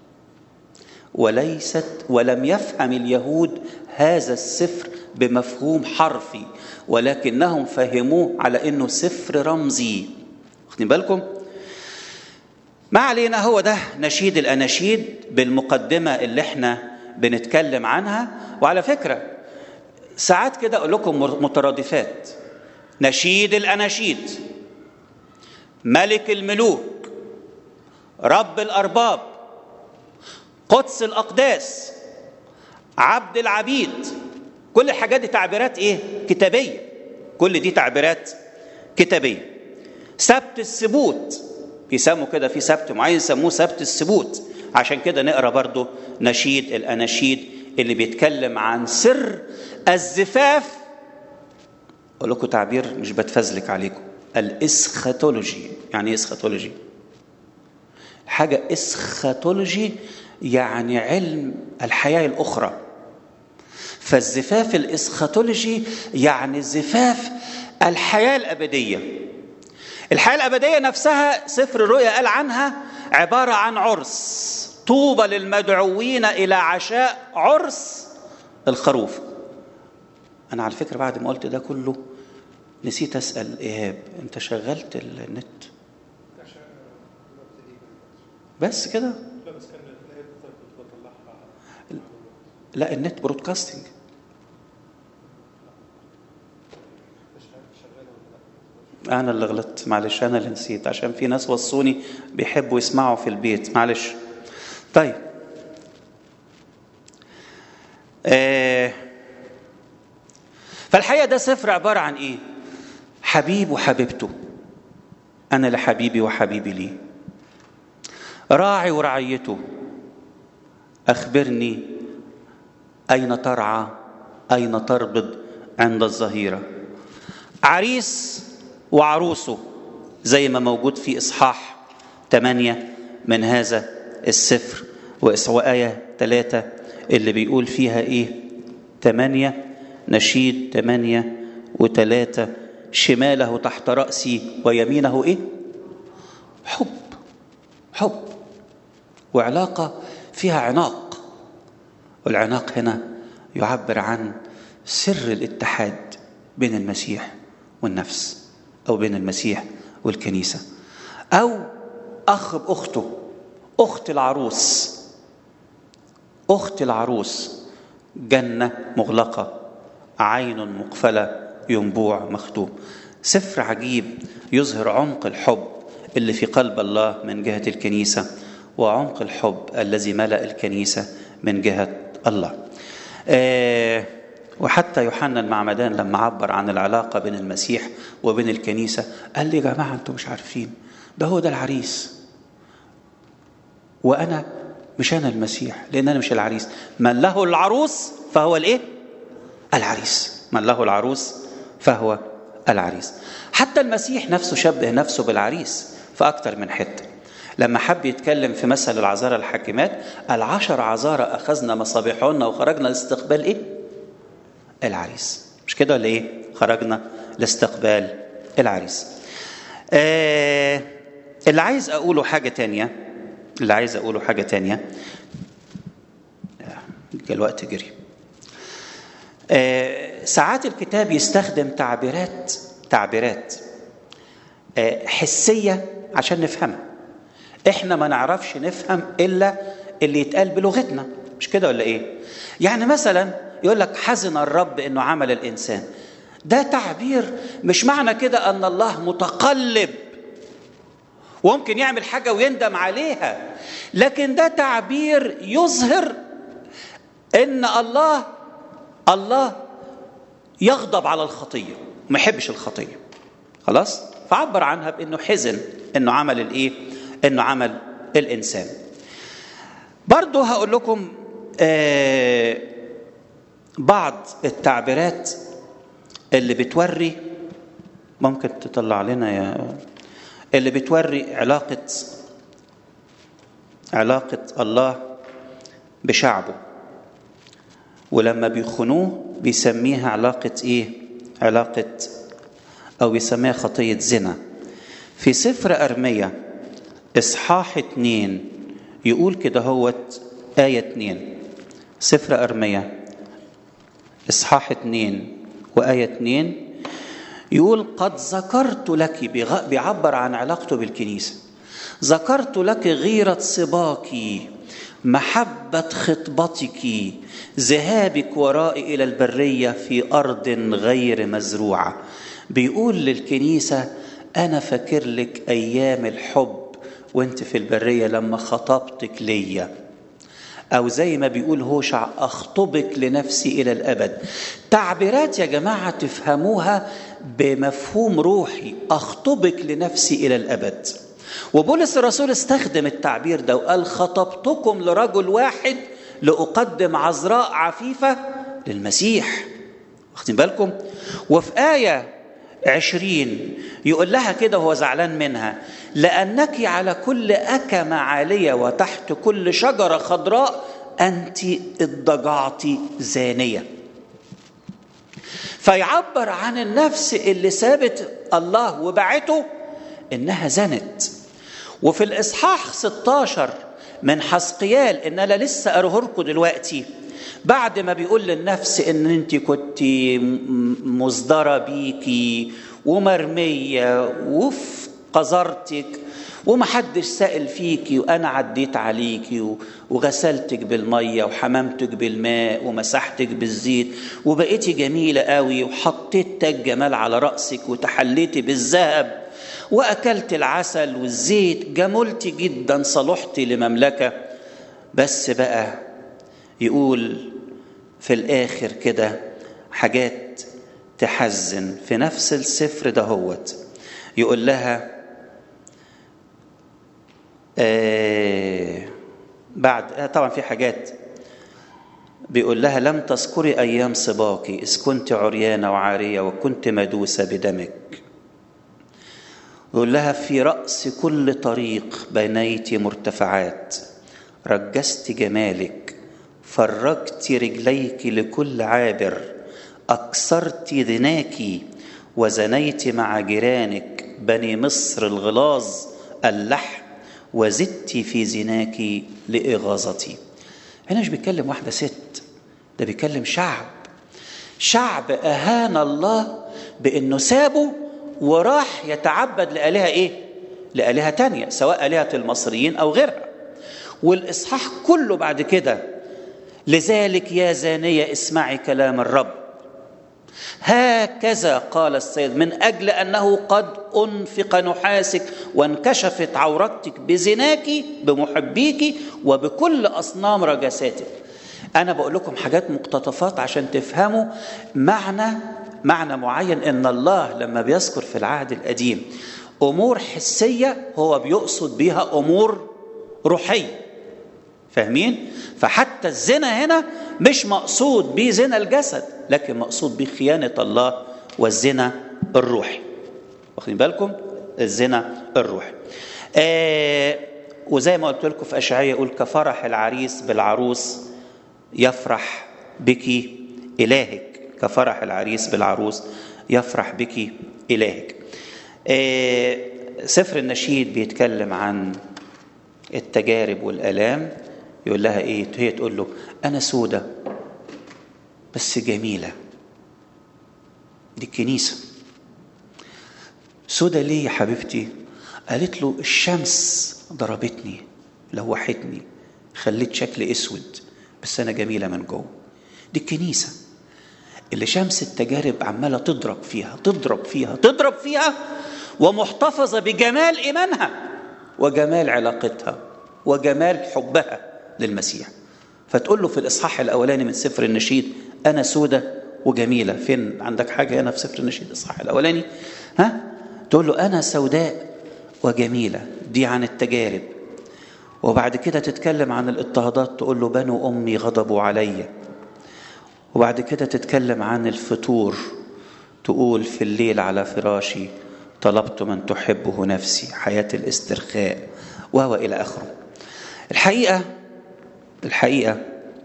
وليست ولم يفهم اليهود هذا السفر بمفهوم حرفي ولكنهم فهموه على انه سفر رمزي واخدين بالكم ما علينا هو ده نشيد الاناشيد بالمقدمه اللي احنا بنتكلم عنها وعلى فكره ساعات كده اقول لكم مترادفات نشيد الاناشيد ملك الملوك رب الارباب قدس الاقداس عبد العبيد كل الحاجات دي تعبيرات ايه كتابيه كل دي تعبيرات كتابيه سبت السبوت بيسموا كده في سبت معين يسموه سبت السبوت عشان كده نقرا برضو نشيد الاناشيد اللي بيتكلم عن سر الزفاف اقول لكم تعبير مش بتفزلك عليكم الاسخاتولوجي يعني ايه اسخاتولوجي حاجه اسخاتولوجي يعني علم الحياه الاخرى فالزفاف الاسخاتولوجي يعني زفاف الحياه الابديه الحياه الابديه نفسها سفر الرؤيا قال عنها عباره عن عرس طوبى للمدعوين الى عشاء عرس الخروف انا على فكره بعد ما قلت ده كله نسيت اسال ايهاب انت شغلت النت بس كده لا النت برودكاستنج انا اللي غلطت معلش انا اللي نسيت عشان في ناس وصوني بيحبوا يسمعوا في البيت معلش طيب آه فالحقيقه ده سفر عباره عن ايه حبيب وحبيبته انا لحبيبي وحبيبي لي راعي ورعيته اخبرني اين ترعى اين تربض عند الظهيره عريس وعروسه زي ما موجود في إصحاح 8 من هذا السفر وآية 3 اللي بيقول فيها إيه 8 نشيد 8 وثلاثة شماله تحت رأسي ويمينه إيه حب حب وعلاقة فيها عناق والعناق هنا يعبر عن سر الاتحاد بين المسيح والنفس أو بين المسيح والكنيسة أو أخ بأخته أخت العروس أخت العروس جنة مغلقة عين مقفلة ينبوع مختوم سفر عجيب يظهر عمق الحب اللي في قلب الله من جهة الكنيسة وعمق الحب الذي ملأ الكنيسة من جهة الله آه وحتى يوحنا المعمدان لما عبر عن العلاقة بين المسيح وبين الكنيسة قال لي يا جماعة أنتم مش عارفين ده هو ده العريس وأنا مش أنا المسيح لأن أنا مش العريس من له العروس فهو الإيه؟ العريس من له العروس فهو العريس حتى المسيح نفسه شبه نفسه بالعريس في أكتر من حتة لما حب يتكلم في مثل العذارى الحاكمات العشر عذارى أخذنا مصابيحهن وخرجنا لاستقبال إيه؟ العريس مش كده ولا إيه؟ خرجنا لاستقبال العريس آه اللي عايز أقوله حاجة تانية اللي عايز أقوله حاجة تانية الوقت جري آه ساعات الكتاب يستخدم تعبيرات تعبيرات آه حسية عشان نفهمها احنا ما نعرفش نفهم الا اللي يتقال بلغتنا مش كده ولا ايه يعني مثلا يقول لك حزن الرب انه عمل الانسان ده تعبير مش معنى كده ان الله متقلب وممكن يعمل حاجه ويندم عليها لكن ده تعبير يظهر ان الله الله يغضب على الخطيه ما يحبش الخطيه خلاص فعبر عنها بانه حزن انه عمل الايه انه عمل الانسان برضه هقول لكم آه بعض التعبيرات اللي بتوري ممكن تطلع لنا يا اللي بتوري علاقة علاقة الله بشعبه ولما بيخنوه بيسميها علاقة ايه؟ علاقة أو بيسميها خطية زنا في سفر أرمية إصحاح اتنين يقول كده هوت آية اتنين سفر أرمية إصحاح اتنين وآية اتنين يقول قد ذكرت لك بيعبر عن علاقته بالكنيسة ذكرت لك غيرة صباك محبة خطبتك ذهابك ورائي إلى البرية في أرض غير مزروعة بيقول للكنيسة أنا فاكر لك أيام الحب وانت في البرية لما خطبتك ليا أو زي ما بيقول هوشع أخطبك لنفسي إلى الأبد تعبيرات يا جماعة تفهموها بمفهوم روحي أخطبك لنفسي إلى الأبد وبولس الرسول استخدم التعبير ده وقال خطبتكم لرجل واحد لأقدم عذراء عفيفة للمسيح واخدين بالكم وفي آية عشرين يقول لها كده وهو زعلان منها لأنك على كل أكمة عالية وتحت كل شجرة خضراء أنت اضطجعت زانية فيعبر عن النفس اللي سابت الله وبعته إنها زنت وفي الإصحاح 16 من حسقيال إن أنا لسه أروه لكم دلوقتي بعد ما بيقول للنفس ان انت كنت مصدره بيكي ومرميه وفي قذرتك ومحدش سائل فيكي وانا عديت عليكي وغسلتك بالميه وحممتك بالماء ومسحتك بالزيت وبقيتي جميله قوي وحطيت تاج جمال على راسك وتحليتي بالذهب واكلت العسل والزيت جملتي جدا صلحتي لمملكه بس بقى يقول في الآخر كده حاجات تحزن في نفس السفر دهوت يقول لها آه بعد آه طبعا في حاجات بيقول لها لم تذكري أيام صباك إذ كنت عريانة وعارية وكنت مدوسة بدمك يقول لها في رأس كل طريق بنيت مرتفعات رجست جمالك فرجت رجليك لكل عابر أكسرت ذناك وزنيت مع جيرانك بني مصر الغلاظ اللحم وزدت في زناك لإغاظتي هنا مش بيتكلم واحدة ست ده بيتكلم شعب شعب أهان الله بأنه سابه وراح يتعبد لآلهة إيه؟ لآلهة تانية سواء آلهة المصريين أو غيرها والإصحاح كله بعد كده لذلك يا زانية اسمعي كلام الرب هكذا قال السيد من أجل أنه قد أنفق نحاسك وانكشفت عورتك بزناك بمحبيك وبكل أصنام رجساتك أنا بقول لكم حاجات مقتطفات عشان تفهموا معنى معنى معين إن الله لما بيذكر في العهد القديم أمور حسية هو بيقصد بيها أمور روحية فاهمين؟ فحتى الزنا هنا مش مقصود به زنا الجسد لكن مقصود به خيانة الله والزنا الروحي واخدين بالكم؟ الزنا الروحي آه وزي ما قلت لكم في أشعية يقول كفرح العريس بالعروس يفرح بك إلهك كفرح العريس بالعروس يفرح بك إلهك آه سفر النشيد بيتكلم عن التجارب والآلام يقول لها ايه هي تقول له انا سودة بس جميلة دي الكنيسة سودة ليه يا حبيبتي قالت له الشمس ضربتني لوحتني خليت شكلي اسود بس انا جميلة من جوه دي الكنيسة اللي شمس التجارب عمالة تضرب فيها تضرب فيها تضرب فيها ومحتفظة بجمال إيمانها وجمال علاقتها وجمال حبها للمسيح فتقول له في الإصحاح الأولاني من سفر النشيد أنا سودة وجميلة فين عندك حاجة هنا في سفر النشيد الإصحاح الأولاني ها تقول له أنا سوداء وجميلة دي عن التجارب وبعد كده تتكلم عن الاضطهادات تقول له بنو أمي غضبوا علي وبعد كده تتكلم عن الفطور تقول في الليل على فراشي طلبت من تحبه نفسي حياة الاسترخاء وهو إلى آخره الحقيقة الحقيقة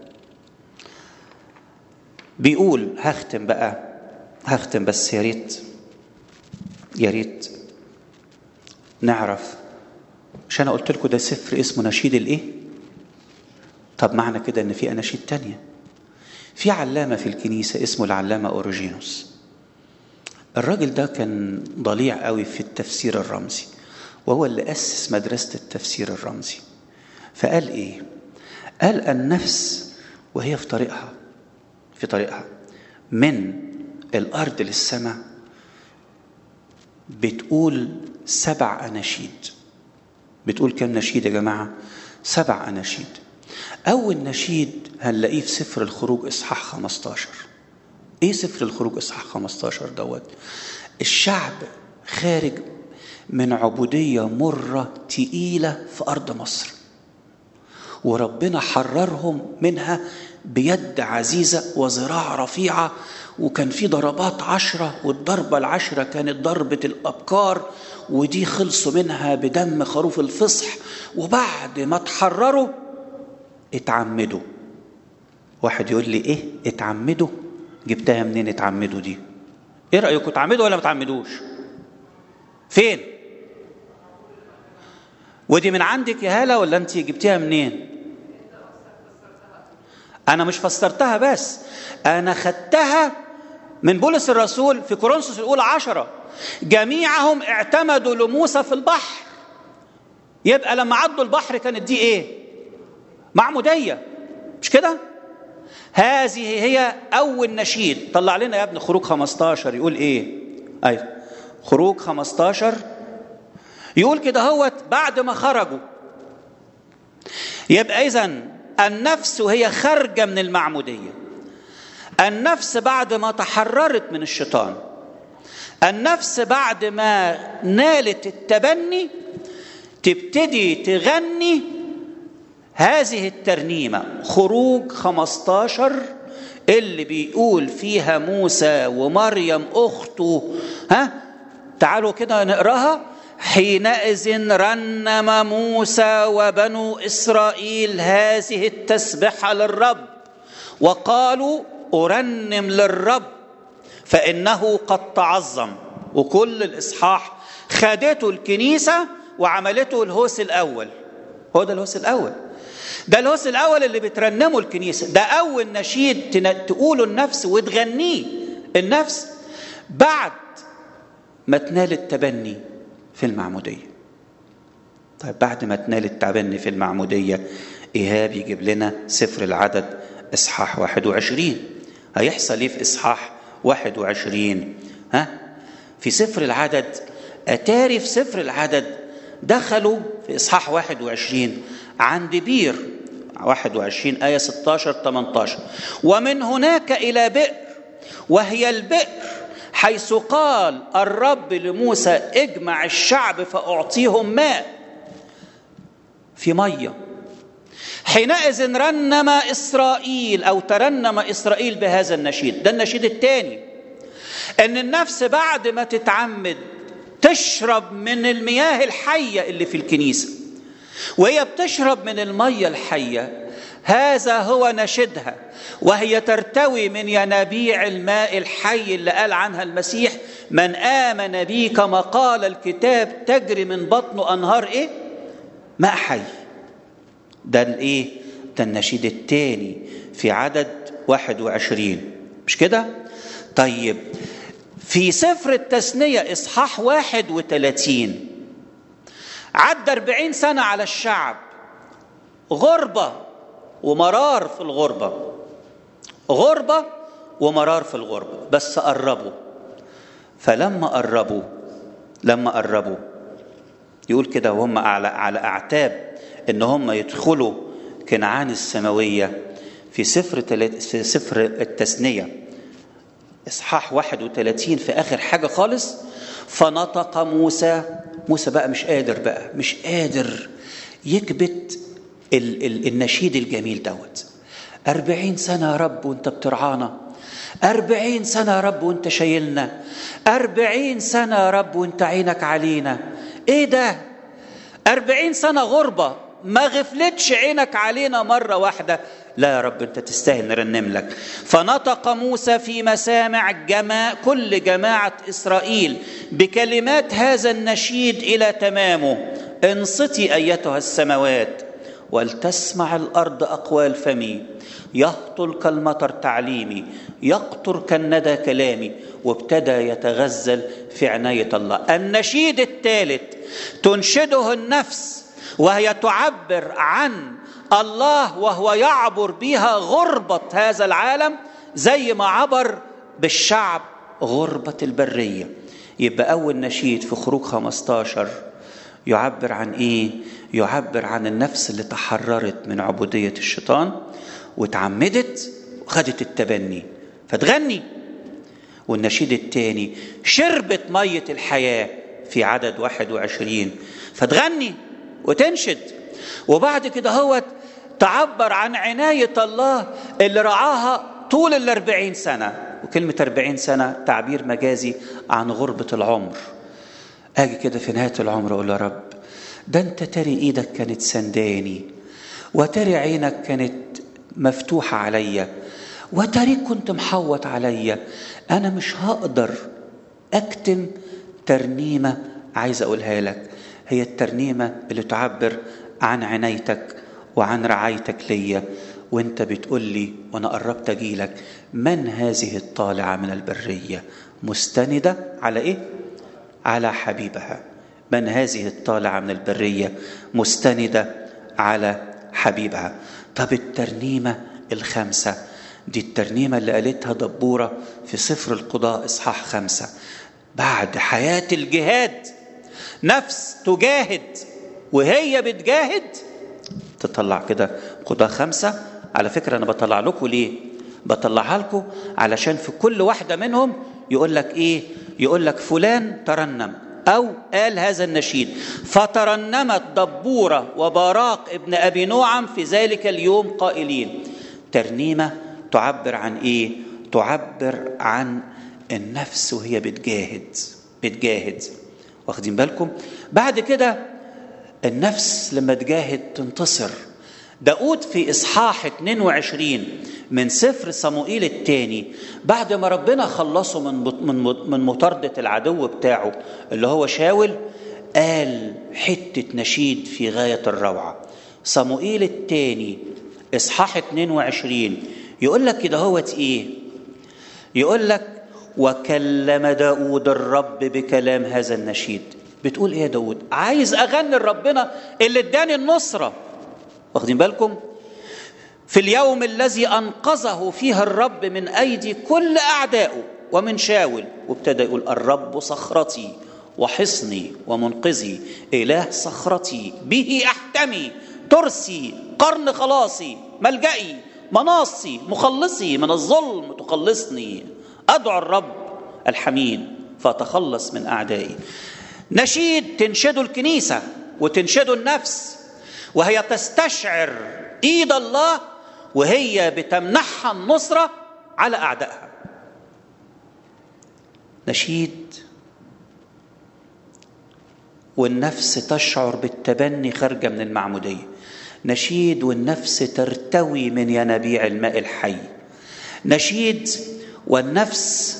بيقول هختم بقى هختم بس يا ريت يا ريت نعرف مش انا قلت لكم ده سفر اسمه نشيد الايه طب معنى كده ان في اناشيد تانية في علامه في الكنيسه اسمه العلامه اوريجينوس الراجل ده كان ضليع قوي في التفسير الرمزي وهو اللي اسس مدرسه التفسير الرمزي فقال ايه قال النفس وهي في طريقها في طريقها من الارض للسماء بتقول سبع اناشيد بتقول كم نشيد يا جماعه سبع اناشيد اول نشيد هنلاقيه في سفر الخروج اصحاح 15 ايه سفر الخروج اصحاح 15 دوت الشعب خارج من عبوديه مره تقيله في ارض مصر وربنا حررهم منها بيد عزيزة وذراع رفيعة وكان في ضربات عشرة والضربة العشرة كانت ضربة الأبكار ودي خلصوا منها بدم خروف الفصح وبعد ما تحرروا اتعمدوا واحد يقول لي ايه اتعمدوا جبتها منين اتعمدوا دي ايه رأيكم اتعمدوا ولا ما اتعمدوش فين ودي من عندك يا هالة ولا انت جبتيها منين انا مش فسرتها بس انا خدتها من بولس الرسول في كورنثوس الاولى عشرة جميعهم اعتمدوا لموسى في البحر يبقى لما عدوا البحر كانت دي ايه معمودية مش كده هذه هي اول نشيد طلع لنا يا ابن خروج 15 يقول ايه ايوه خروج 15 يقول كده هوت بعد ما خرجوا يبقى اذا النفس وهي خارجه من المعموديه النفس بعد ما تحررت من الشيطان النفس بعد ما نالت التبني تبتدي تغني هذه الترنيمه خروج 15 اللي بيقول فيها موسى ومريم اخته ها تعالوا كده نقراها حينئذ رنم موسى وبنو اسرائيل هذه التسبحه للرب وقالوا ارنم للرب فانه قد تعظم وكل الاصحاح خدته الكنيسه وعملته الهوس الاول هو ده الهوس الاول ده الهوس الاول اللي بترنمه الكنيسه ده اول نشيد تقوله النفس وتغنيه النفس بعد ما تنال التبني في المعمودية طيب بعد ما تنال التبني في المعمودية إيهاب يجيب لنا سفر العدد إصحاح 21 هيحصل إيه في إصحاح 21 ها في سفر العدد أتاري في سفر العدد دخلوا في إصحاح 21 عند بير 21 آية 16 18 ومن هناك إلى بئر وهي البئر حيث قال الرب لموسى اجمع الشعب فأعطيهم ماء في مية حينئذ رنم إسرائيل أو ترنم إسرائيل بهذا النشيد ده النشيد الثاني أن النفس بعد ما تتعمد تشرب من المياه الحية اللي في الكنيسة وهي بتشرب من المية الحية هذا هو نشدها وهي ترتوي من ينابيع الماء الحي اللي قال عنها المسيح من آمن بي كما قال الكتاب تجري من بطنه أنهار إيه؟ ماء حي ده الإيه؟ ده النشيد الثاني في عدد 21 مش كده؟ طيب في سفر التثنية إصحاح 31 عدى 40 سنة على الشعب غربة ومرار في الغربة غربة ومرار في الغربة بس قربوا فلما قربوا لما قربوا يقول كده وهم على على اعتاب ان هم يدخلوا كنعان السماويه في سفر في سفر التثنيه اصحاح 31 في اخر حاجه خالص فنطق موسى موسى بقى مش قادر بقى مش قادر يكبت ال ال النشيد الجميل دوت أربعين سنة يا رب وانت بترعانا أربعين سنة يا رب وانت شايلنا أربعين سنة يا رب وانت عينك علينا ايه ده أربعين سنة غربة ما غفلتش عينك علينا مرة واحدة لا يا رب انت تستاهل نرنم لك فنطق موسى في مسامع جماع كل جماعة إسرائيل بكلمات هذا النشيد إلى تمامه انصتي أيتها السماوات ولتسمع الأرض أقوال فمي يهطل كالمطر تعليمي يقطر كالندى كلامي وابتدى يتغزل في عناية الله النشيد الثالث تنشده النفس وهي تعبر عن الله وهو يعبر بها غربة هذا العالم زي ما عبر بالشعب غربة البرية يبقى أول نشيد في خروج 15 يعبر عن إيه؟ يعبر عن النفس اللي تحررت من عبودية الشيطان واتعمدت وخدت التبني فتغني والنشيد الثاني شربت مية الحياة في عدد 21 فتغني وتنشد وبعد كده هو تعبر عن عناية الله اللي رعاها طول الأربعين سنة وكلمة أربعين سنة تعبير مجازي عن غربة العمر أجي كده في نهاية العمر أقول يا رب ده أنت تري إيدك كانت سنداني وتري عينك كانت مفتوحة عليا وتريك كنت محوط عليا أنا مش هقدر أكتم ترنيمة عايز أقولها لك هي الترنيمة اللي تعبر عن عنايتك وعن رعايتك ليا وانت بتقول لي وانا قربت اجيلك من هذه الطالعه من البريه مستنده على ايه على حبيبها من هذه الطالعه من البريه مستنده على حبيبها طب الترنيمه الخامسه دي الترنيمه اللي قالتها دبوره في سفر القضاء اصحاح خمسه بعد حياه الجهاد نفس تجاهد وهي بتجاهد تطلع كده قضاء خمسة على فكرة أنا بطلع لكم ليه بطلعها لكم علشان في كل واحدة منهم يقول لك إيه يقول لك فلان ترنم أو قال هذا النشيد فترنمت دبورة وباراق ابن أبي نوعم في ذلك اليوم قائلين ترنيمة تعبر عن إيه تعبر عن النفس وهي بتجاهد بتجاهد واخدين بالكم بعد كده النفس لما تجاهد تنتصر داود في إصحاح 22 من سفر صموئيل الثاني بعد ما ربنا خلصه من من من مطاردة العدو بتاعه اللي هو شاول قال حتة نشيد في غاية الروعة صموئيل الثاني إصحاح 22 يقول لك كده هوت إيه يقول لك وكلم داود الرب بكلام هذا النشيد بتقول ايه يا داود عايز اغني لربنا اللي اداني النصره واخدين بالكم في اليوم الذي انقذه فيه الرب من ايدي كل اعدائه ومن شاول وابتدى يقول الرب صخرتي وحصني ومنقذي اله صخرتي به احتمي ترسي قرن خلاصي ملجئي مناصي مخلصي من الظلم تخلصني ادعو الرب الحميد فاتخلص من اعدائي نشيد تنشده الكنيسة وتنشده النفس وهي تستشعر ايد الله وهي بتمنحها النصرة على أعدائها نشيد والنفس تشعر بالتبني خارجة من المعمودية نشيد والنفس ترتوي من ينابيع الماء الحي نشيد والنفس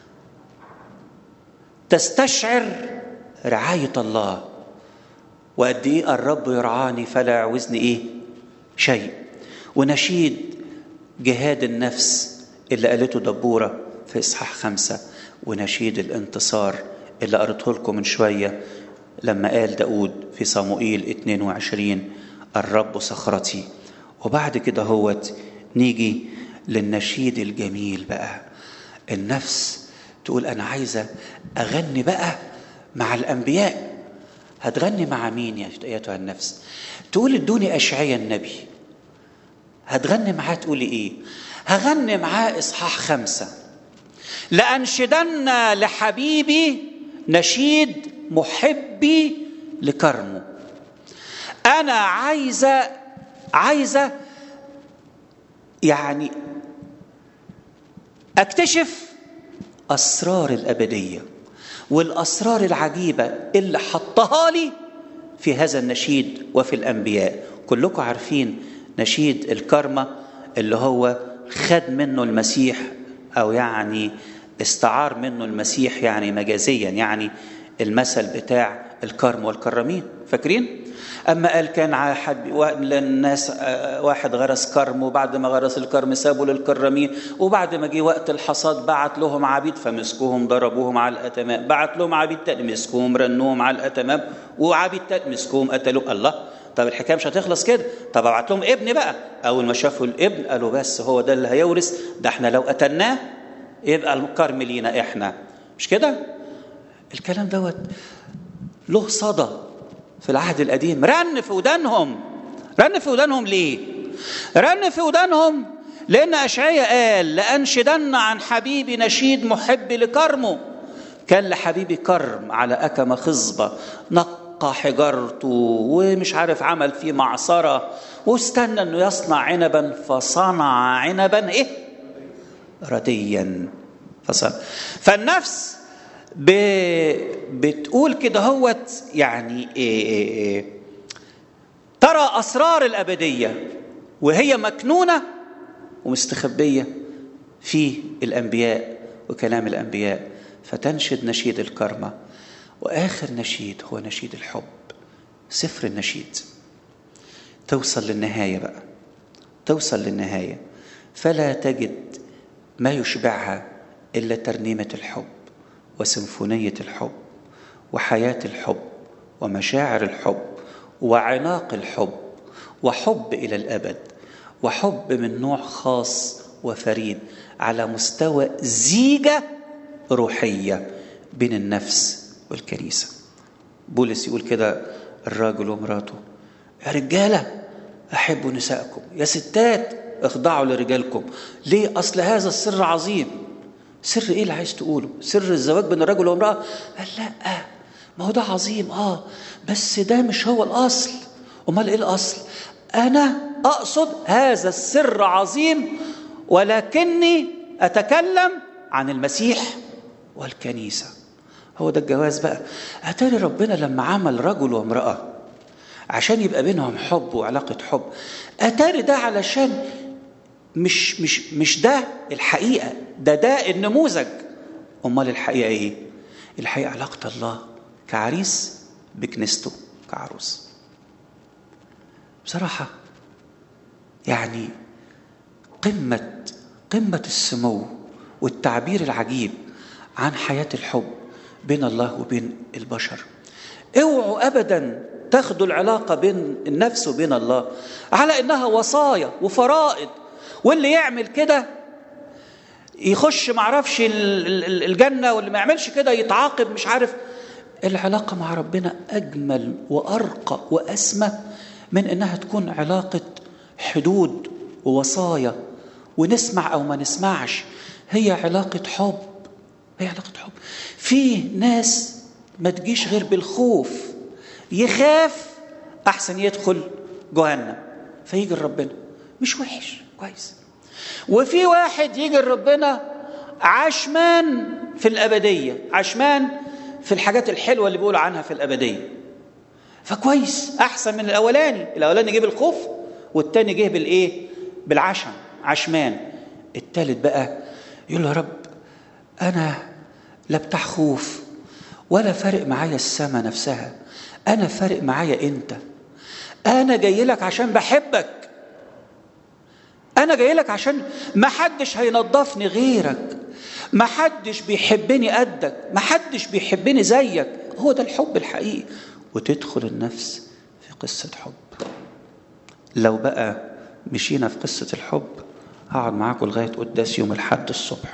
تستشعر رعاية الله وقد ايه الرب يرعاني فلا يعوزني ايه شيء ونشيد جهاد النفس اللي قالته دبورة في إصحاح خمسة ونشيد الانتصار اللي قريته لكم من شوية لما قال داود في صموئيل 22 الرب صخرتي وبعد كده هوت نيجي للنشيد الجميل بقى النفس تقول أنا عايزة أغني بقى مع الأنبياء هتغني مع مين يا أيتها النفس تقول ادوني أشعيا النبي هتغني معاه تقولي إيه هغني معاه إصحاح خمسة لأنشدن لحبيبي نشيد محبي لكرمه أنا عايزة عايزة يعني اكتشف اسرار الابديه والاسرار العجيبه اللي حطها لي في هذا النشيد وفي الانبياء كلكم عارفين نشيد الكرمه اللي هو خد منه المسيح او يعني استعار منه المسيح يعني مجازيا يعني المثل بتاع الكرم والكرمين فاكرين اما قال كان حد الناس واحد غرس كرم وبعد ما غرس الكرم سابوا للكرمين وبعد ما جه وقت الحصاد بعت لهم عبيد فمسكوهم ضربوهم على الاتمام بعت لهم عبيد تاني مسكوهم رنوهم على الاتمام وعبيد تاني مسكوهم قتلوه الله طب الحكايه مش هتخلص كده طب ابعت لهم ابن بقى اول ما شافوا الابن قالوا بس هو ده اللي هيورث ده احنا لو قتلناه يبقى الكرم لينا احنا مش كده الكلام دوت له صدى في العهد القديم رن في ودانهم رن في ودانهم ليه رن في ودانهم لان اشعياء قال لانشدن عن حبيبي نشيد محب لكرمه كان لحبيبي كرم على اكمه خصبه نقى حجارته ومش عارف عمل فيه معصره واستنى انه يصنع عنبا فصنع عنبا ايه رديا فصنع فالنفس ب... بتقول كده هوت يعني إيه إيه إيه ترى اسرار الابديه وهي مكنونه ومستخبيه في الانبياء وكلام الانبياء فتنشد نشيد الكرمه واخر نشيد هو نشيد الحب سفر النشيد توصل للنهايه بقى توصل للنهايه فلا تجد ما يشبعها الا ترنيمه الحب وسيمفونيه الحب وحياه الحب ومشاعر الحب وعناق الحب وحب الى الابد وحب من نوع خاص وفريد على مستوى زيجه روحيه بين النفس والكنيسه بولس يقول كده الراجل ومراته يا رجاله احبوا نسائكم يا ستات اخضعوا لرجالكم ليه اصل هذا السر عظيم سر ايه اللي عايز تقوله سر الزواج بين الرجل والمراه قال لا ما هو ده عظيم اه بس ده مش هو الاصل امال ايه الاصل انا اقصد هذا السر عظيم ولكني اتكلم عن المسيح والكنيسه هو ده الجواز بقى اتاري ربنا لما عمل رجل وامراه عشان يبقى بينهم حب وعلاقه حب اتاري ده علشان مش مش مش ده الحقيقه ده ده النموذج امال الحقيقه ايه الحقيقه علاقه الله كعريس بكنيسته كعروس بصراحه يعني قمه قمه السمو والتعبير العجيب عن حياه الحب بين الله وبين البشر اوعوا ابدا تاخدوا العلاقه بين النفس وبين الله على انها وصايا وفرائض واللي يعمل كده يخش معرفش الجنة واللي ما يعملش كده يتعاقب مش عارف العلاقة مع ربنا أجمل وأرقى وأسمى من إنها تكون علاقة حدود ووصايا ونسمع أو ما نسمعش هي علاقة حب هي علاقة حب في ناس ما تجيش غير بالخوف يخاف أحسن يدخل جهنم فيجي ربنا مش وحش كويس وفي واحد يجي لربنا عشمان في الأبدية عشمان في الحاجات الحلوة اللي بيقولوا عنها في الأبدية فكويس أحسن من الأولاني الأولاني جه بالخوف والتاني جه بالإيه بالعشم عشمان التالت بقى يقول له يا رب أنا لا بتاع خوف ولا فارق معايا السما نفسها أنا فارق معايا أنت أنا جاي لك عشان بحبك انا جاي لك عشان ما حدش هينضفني غيرك ما حدش بيحبني قدك ما حدش بيحبني زيك هو ده الحب الحقيقي وتدخل النفس في قصة حب لو بقى مشينا في قصة الحب هقعد معاكم لغاية قداس يوم الحد الصبح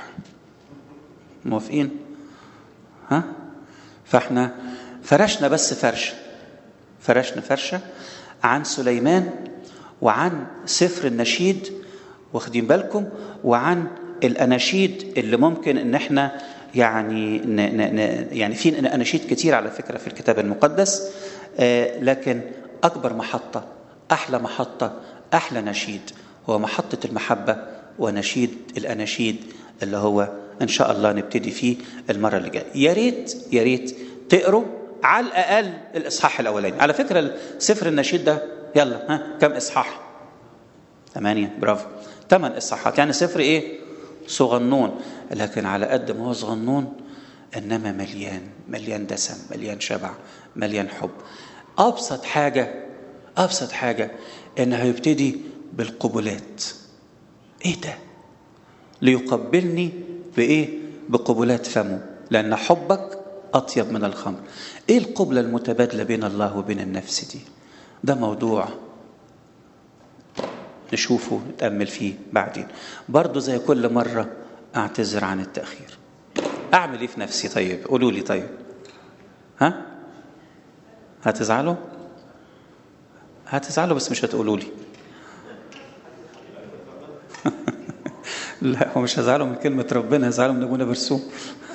موافقين ها فاحنا فرشنا بس فرشة فرشنا فرشة عن سليمان وعن سفر النشيد واخدين بالكم وعن الاناشيد اللي ممكن ان احنا يعني ن ن ن يعني في اناشيد كتير على فكره في الكتاب المقدس آه لكن اكبر محطه احلى محطه احلى نشيد هو محطة المحبة ونشيد الأناشيد اللي هو إن شاء الله نبتدي فيه المرة اللي جاية يا ريت يا ريت تقروا على الأقل الإصحاح الأولاني على فكرة سفر النشيد ده يلا ها كم إصحاح ثمانية برافو ثمان إصحاحات يعني سفر إيه صغنون لكن على قد ما هو صغنون إنما مليان مليان دسم مليان شبع مليان حب أبسط حاجة أبسط حاجة إنه هيبتدي بالقبلات إيه ده ليقبلني بإيه بقبلات فمه لأن حبك أطيب من الخمر إيه القبلة المتبادلة بين الله وبين النفس دي ده موضوع نشوفه نتأمل فيه بعدين برضو زي كل مرة أعتذر عن التأخير أعمل إيه في نفسي طيب قولوا لي طيب ها هتزعلوا هتزعلوا بس مش هتقولوا لي لا هو مش هزعلوا من كلمة ربنا هزعلوا من أبونا برسوم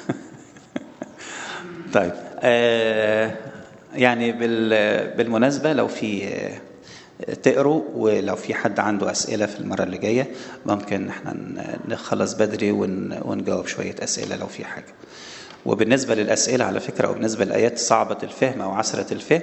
طيب آه يعني بالمناسبة لو في آه تقروا ولو في حد عنده أسئلة في المرة اللي جاية ممكن احنا نخلص بدري ونجاوب شوية أسئلة لو في حاجة وبالنسبة للأسئلة على فكرة وبالنسبة للآيات صعبة الفهم أو عسرة الفهم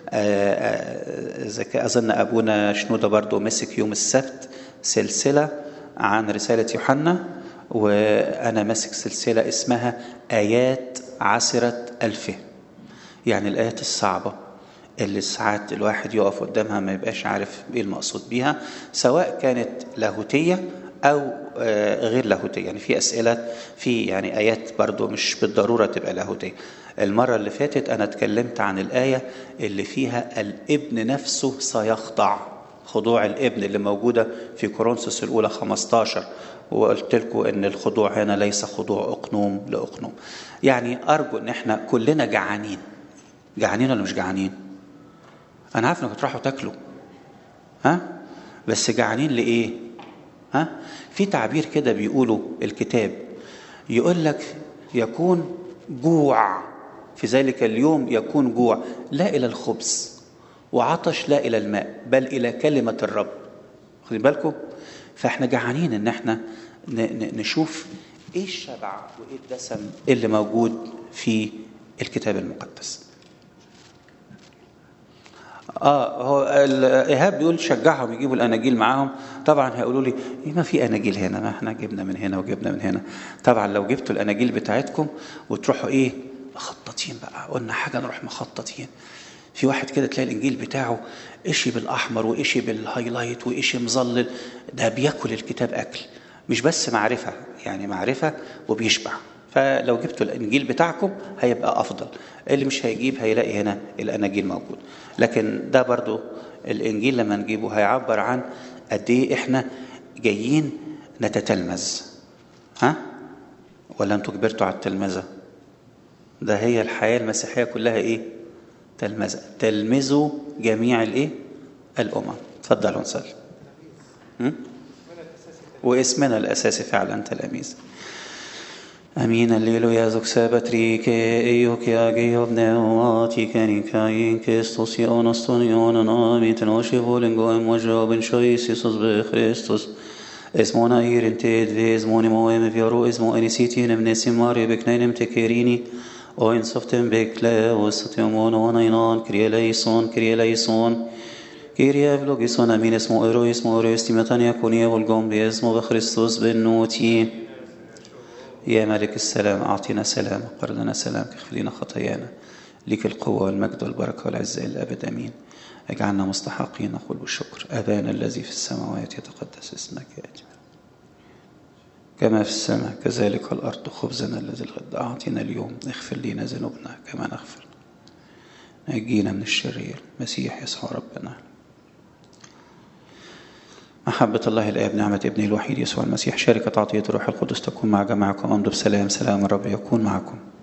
أظن أبونا شنودة برضو مسك يوم السبت سلسلة عن رسالة يوحنا وأنا ماسك سلسلة اسمها آيات عسرة الفهم يعني الآيات الصعبة اللي ساعات الواحد يقف قدامها ما يبقاش عارف ايه المقصود بيها سواء كانت لاهوتيه او غير لاهوتيه يعني في اسئله في يعني ايات برضو مش بالضروره تبقى لاهوتيه المره اللي فاتت انا اتكلمت عن الايه اللي فيها الابن نفسه سيخضع خضوع الابن اللي موجوده في كورنثوس الاولى 15 وقلت لكم ان الخضوع هنا ليس خضوع اقنوم لاقنوم يعني ارجو ان احنا كلنا جعانين جعانين ولا مش جعانين انا عارف انكم تروحوا تاكلوا ها بس جعانين لايه ها في تعبير كده بيقولوا الكتاب يقول لك يكون جوع في ذلك اليوم يكون جوع لا الى الخبز وعطش لا الى الماء بل الى كلمه الرب خدين بالكم فاحنا جعانين ان احنا نشوف ايه الشبع وايه الدسم اللي موجود في الكتاب المقدس اه هو ايهاب بيقول شجعهم يجيبوا الاناجيل معاهم طبعا هيقولوا لي إيه ما في اناجيل هنا ما احنا جبنا من هنا وجبنا من هنا طبعا لو جبتوا الاناجيل بتاعتكم وتروحوا ايه مخططين بقى قلنا حاجه نروح مخططين في واحد كده تلاقي الانجيل بتاعه اشي بالاحمر واشي بالهايلايت واشي مظلل ده بياكل الكتاب اكل مش بس معرفه يعني معرفه وبيشبع فلو جبتوا الانجيل بتاعكم هيبقى افضل اللي مش هيجيب هيلاقي هنا الاناجيل موجود لكن ده برضو الانجيل لما نجيبه هيعبر عن قد ايه احنا جايين نتتلمذ ها ولا انتوا كبرتوا على التلمذه ده هي الحياه المسيحيه كلها ايه تلمذه تلمذوا جميع الايه الامم اتفضلوا نصلي واسمنا الاساسي فعلا تلاميذ Amin, alleluia, zog sabatrike, eio che ageo pneumati, kenikain, Christus, ionoston, ionon, amit, noshe volengo, emojob, en shois, Isus, be Christus. Esmona irin ted, ve esmoni moem, vioro, esmo enisiti, nem nesimari, bekneinem tekerini, o in softem bekle, o satemon, o nainan, krie leison, krie leison, Kyrie eυλογison, amin, esmo ero, esmo ero, estimatania, konie, volgom, be esmo, be Christus, ben noti. يا ملك السلام أعطينا سلام وقر لنا سلامك اغفر لنا خطايانا لك القوة والمجد والبركة والعزة إلى الأبد أمين اجعلنا مستحقين نقول بالشكر أبانا الذي في السماوات يتقدس اسمك يأتي كما في السماء كذلك الأرض خبزنا الذي الغد أعطينا اليوم اغفر لنا ذنوبنا كما نغفر نجينا من الشرير مسيح يسوع ربنا محبة الله الآب نعمة ابنه الوحيد يسوع المسيح شركة عطية الروح القدس تكون مع جماعكم أمضوا بسلام سلام الرب يكون معكم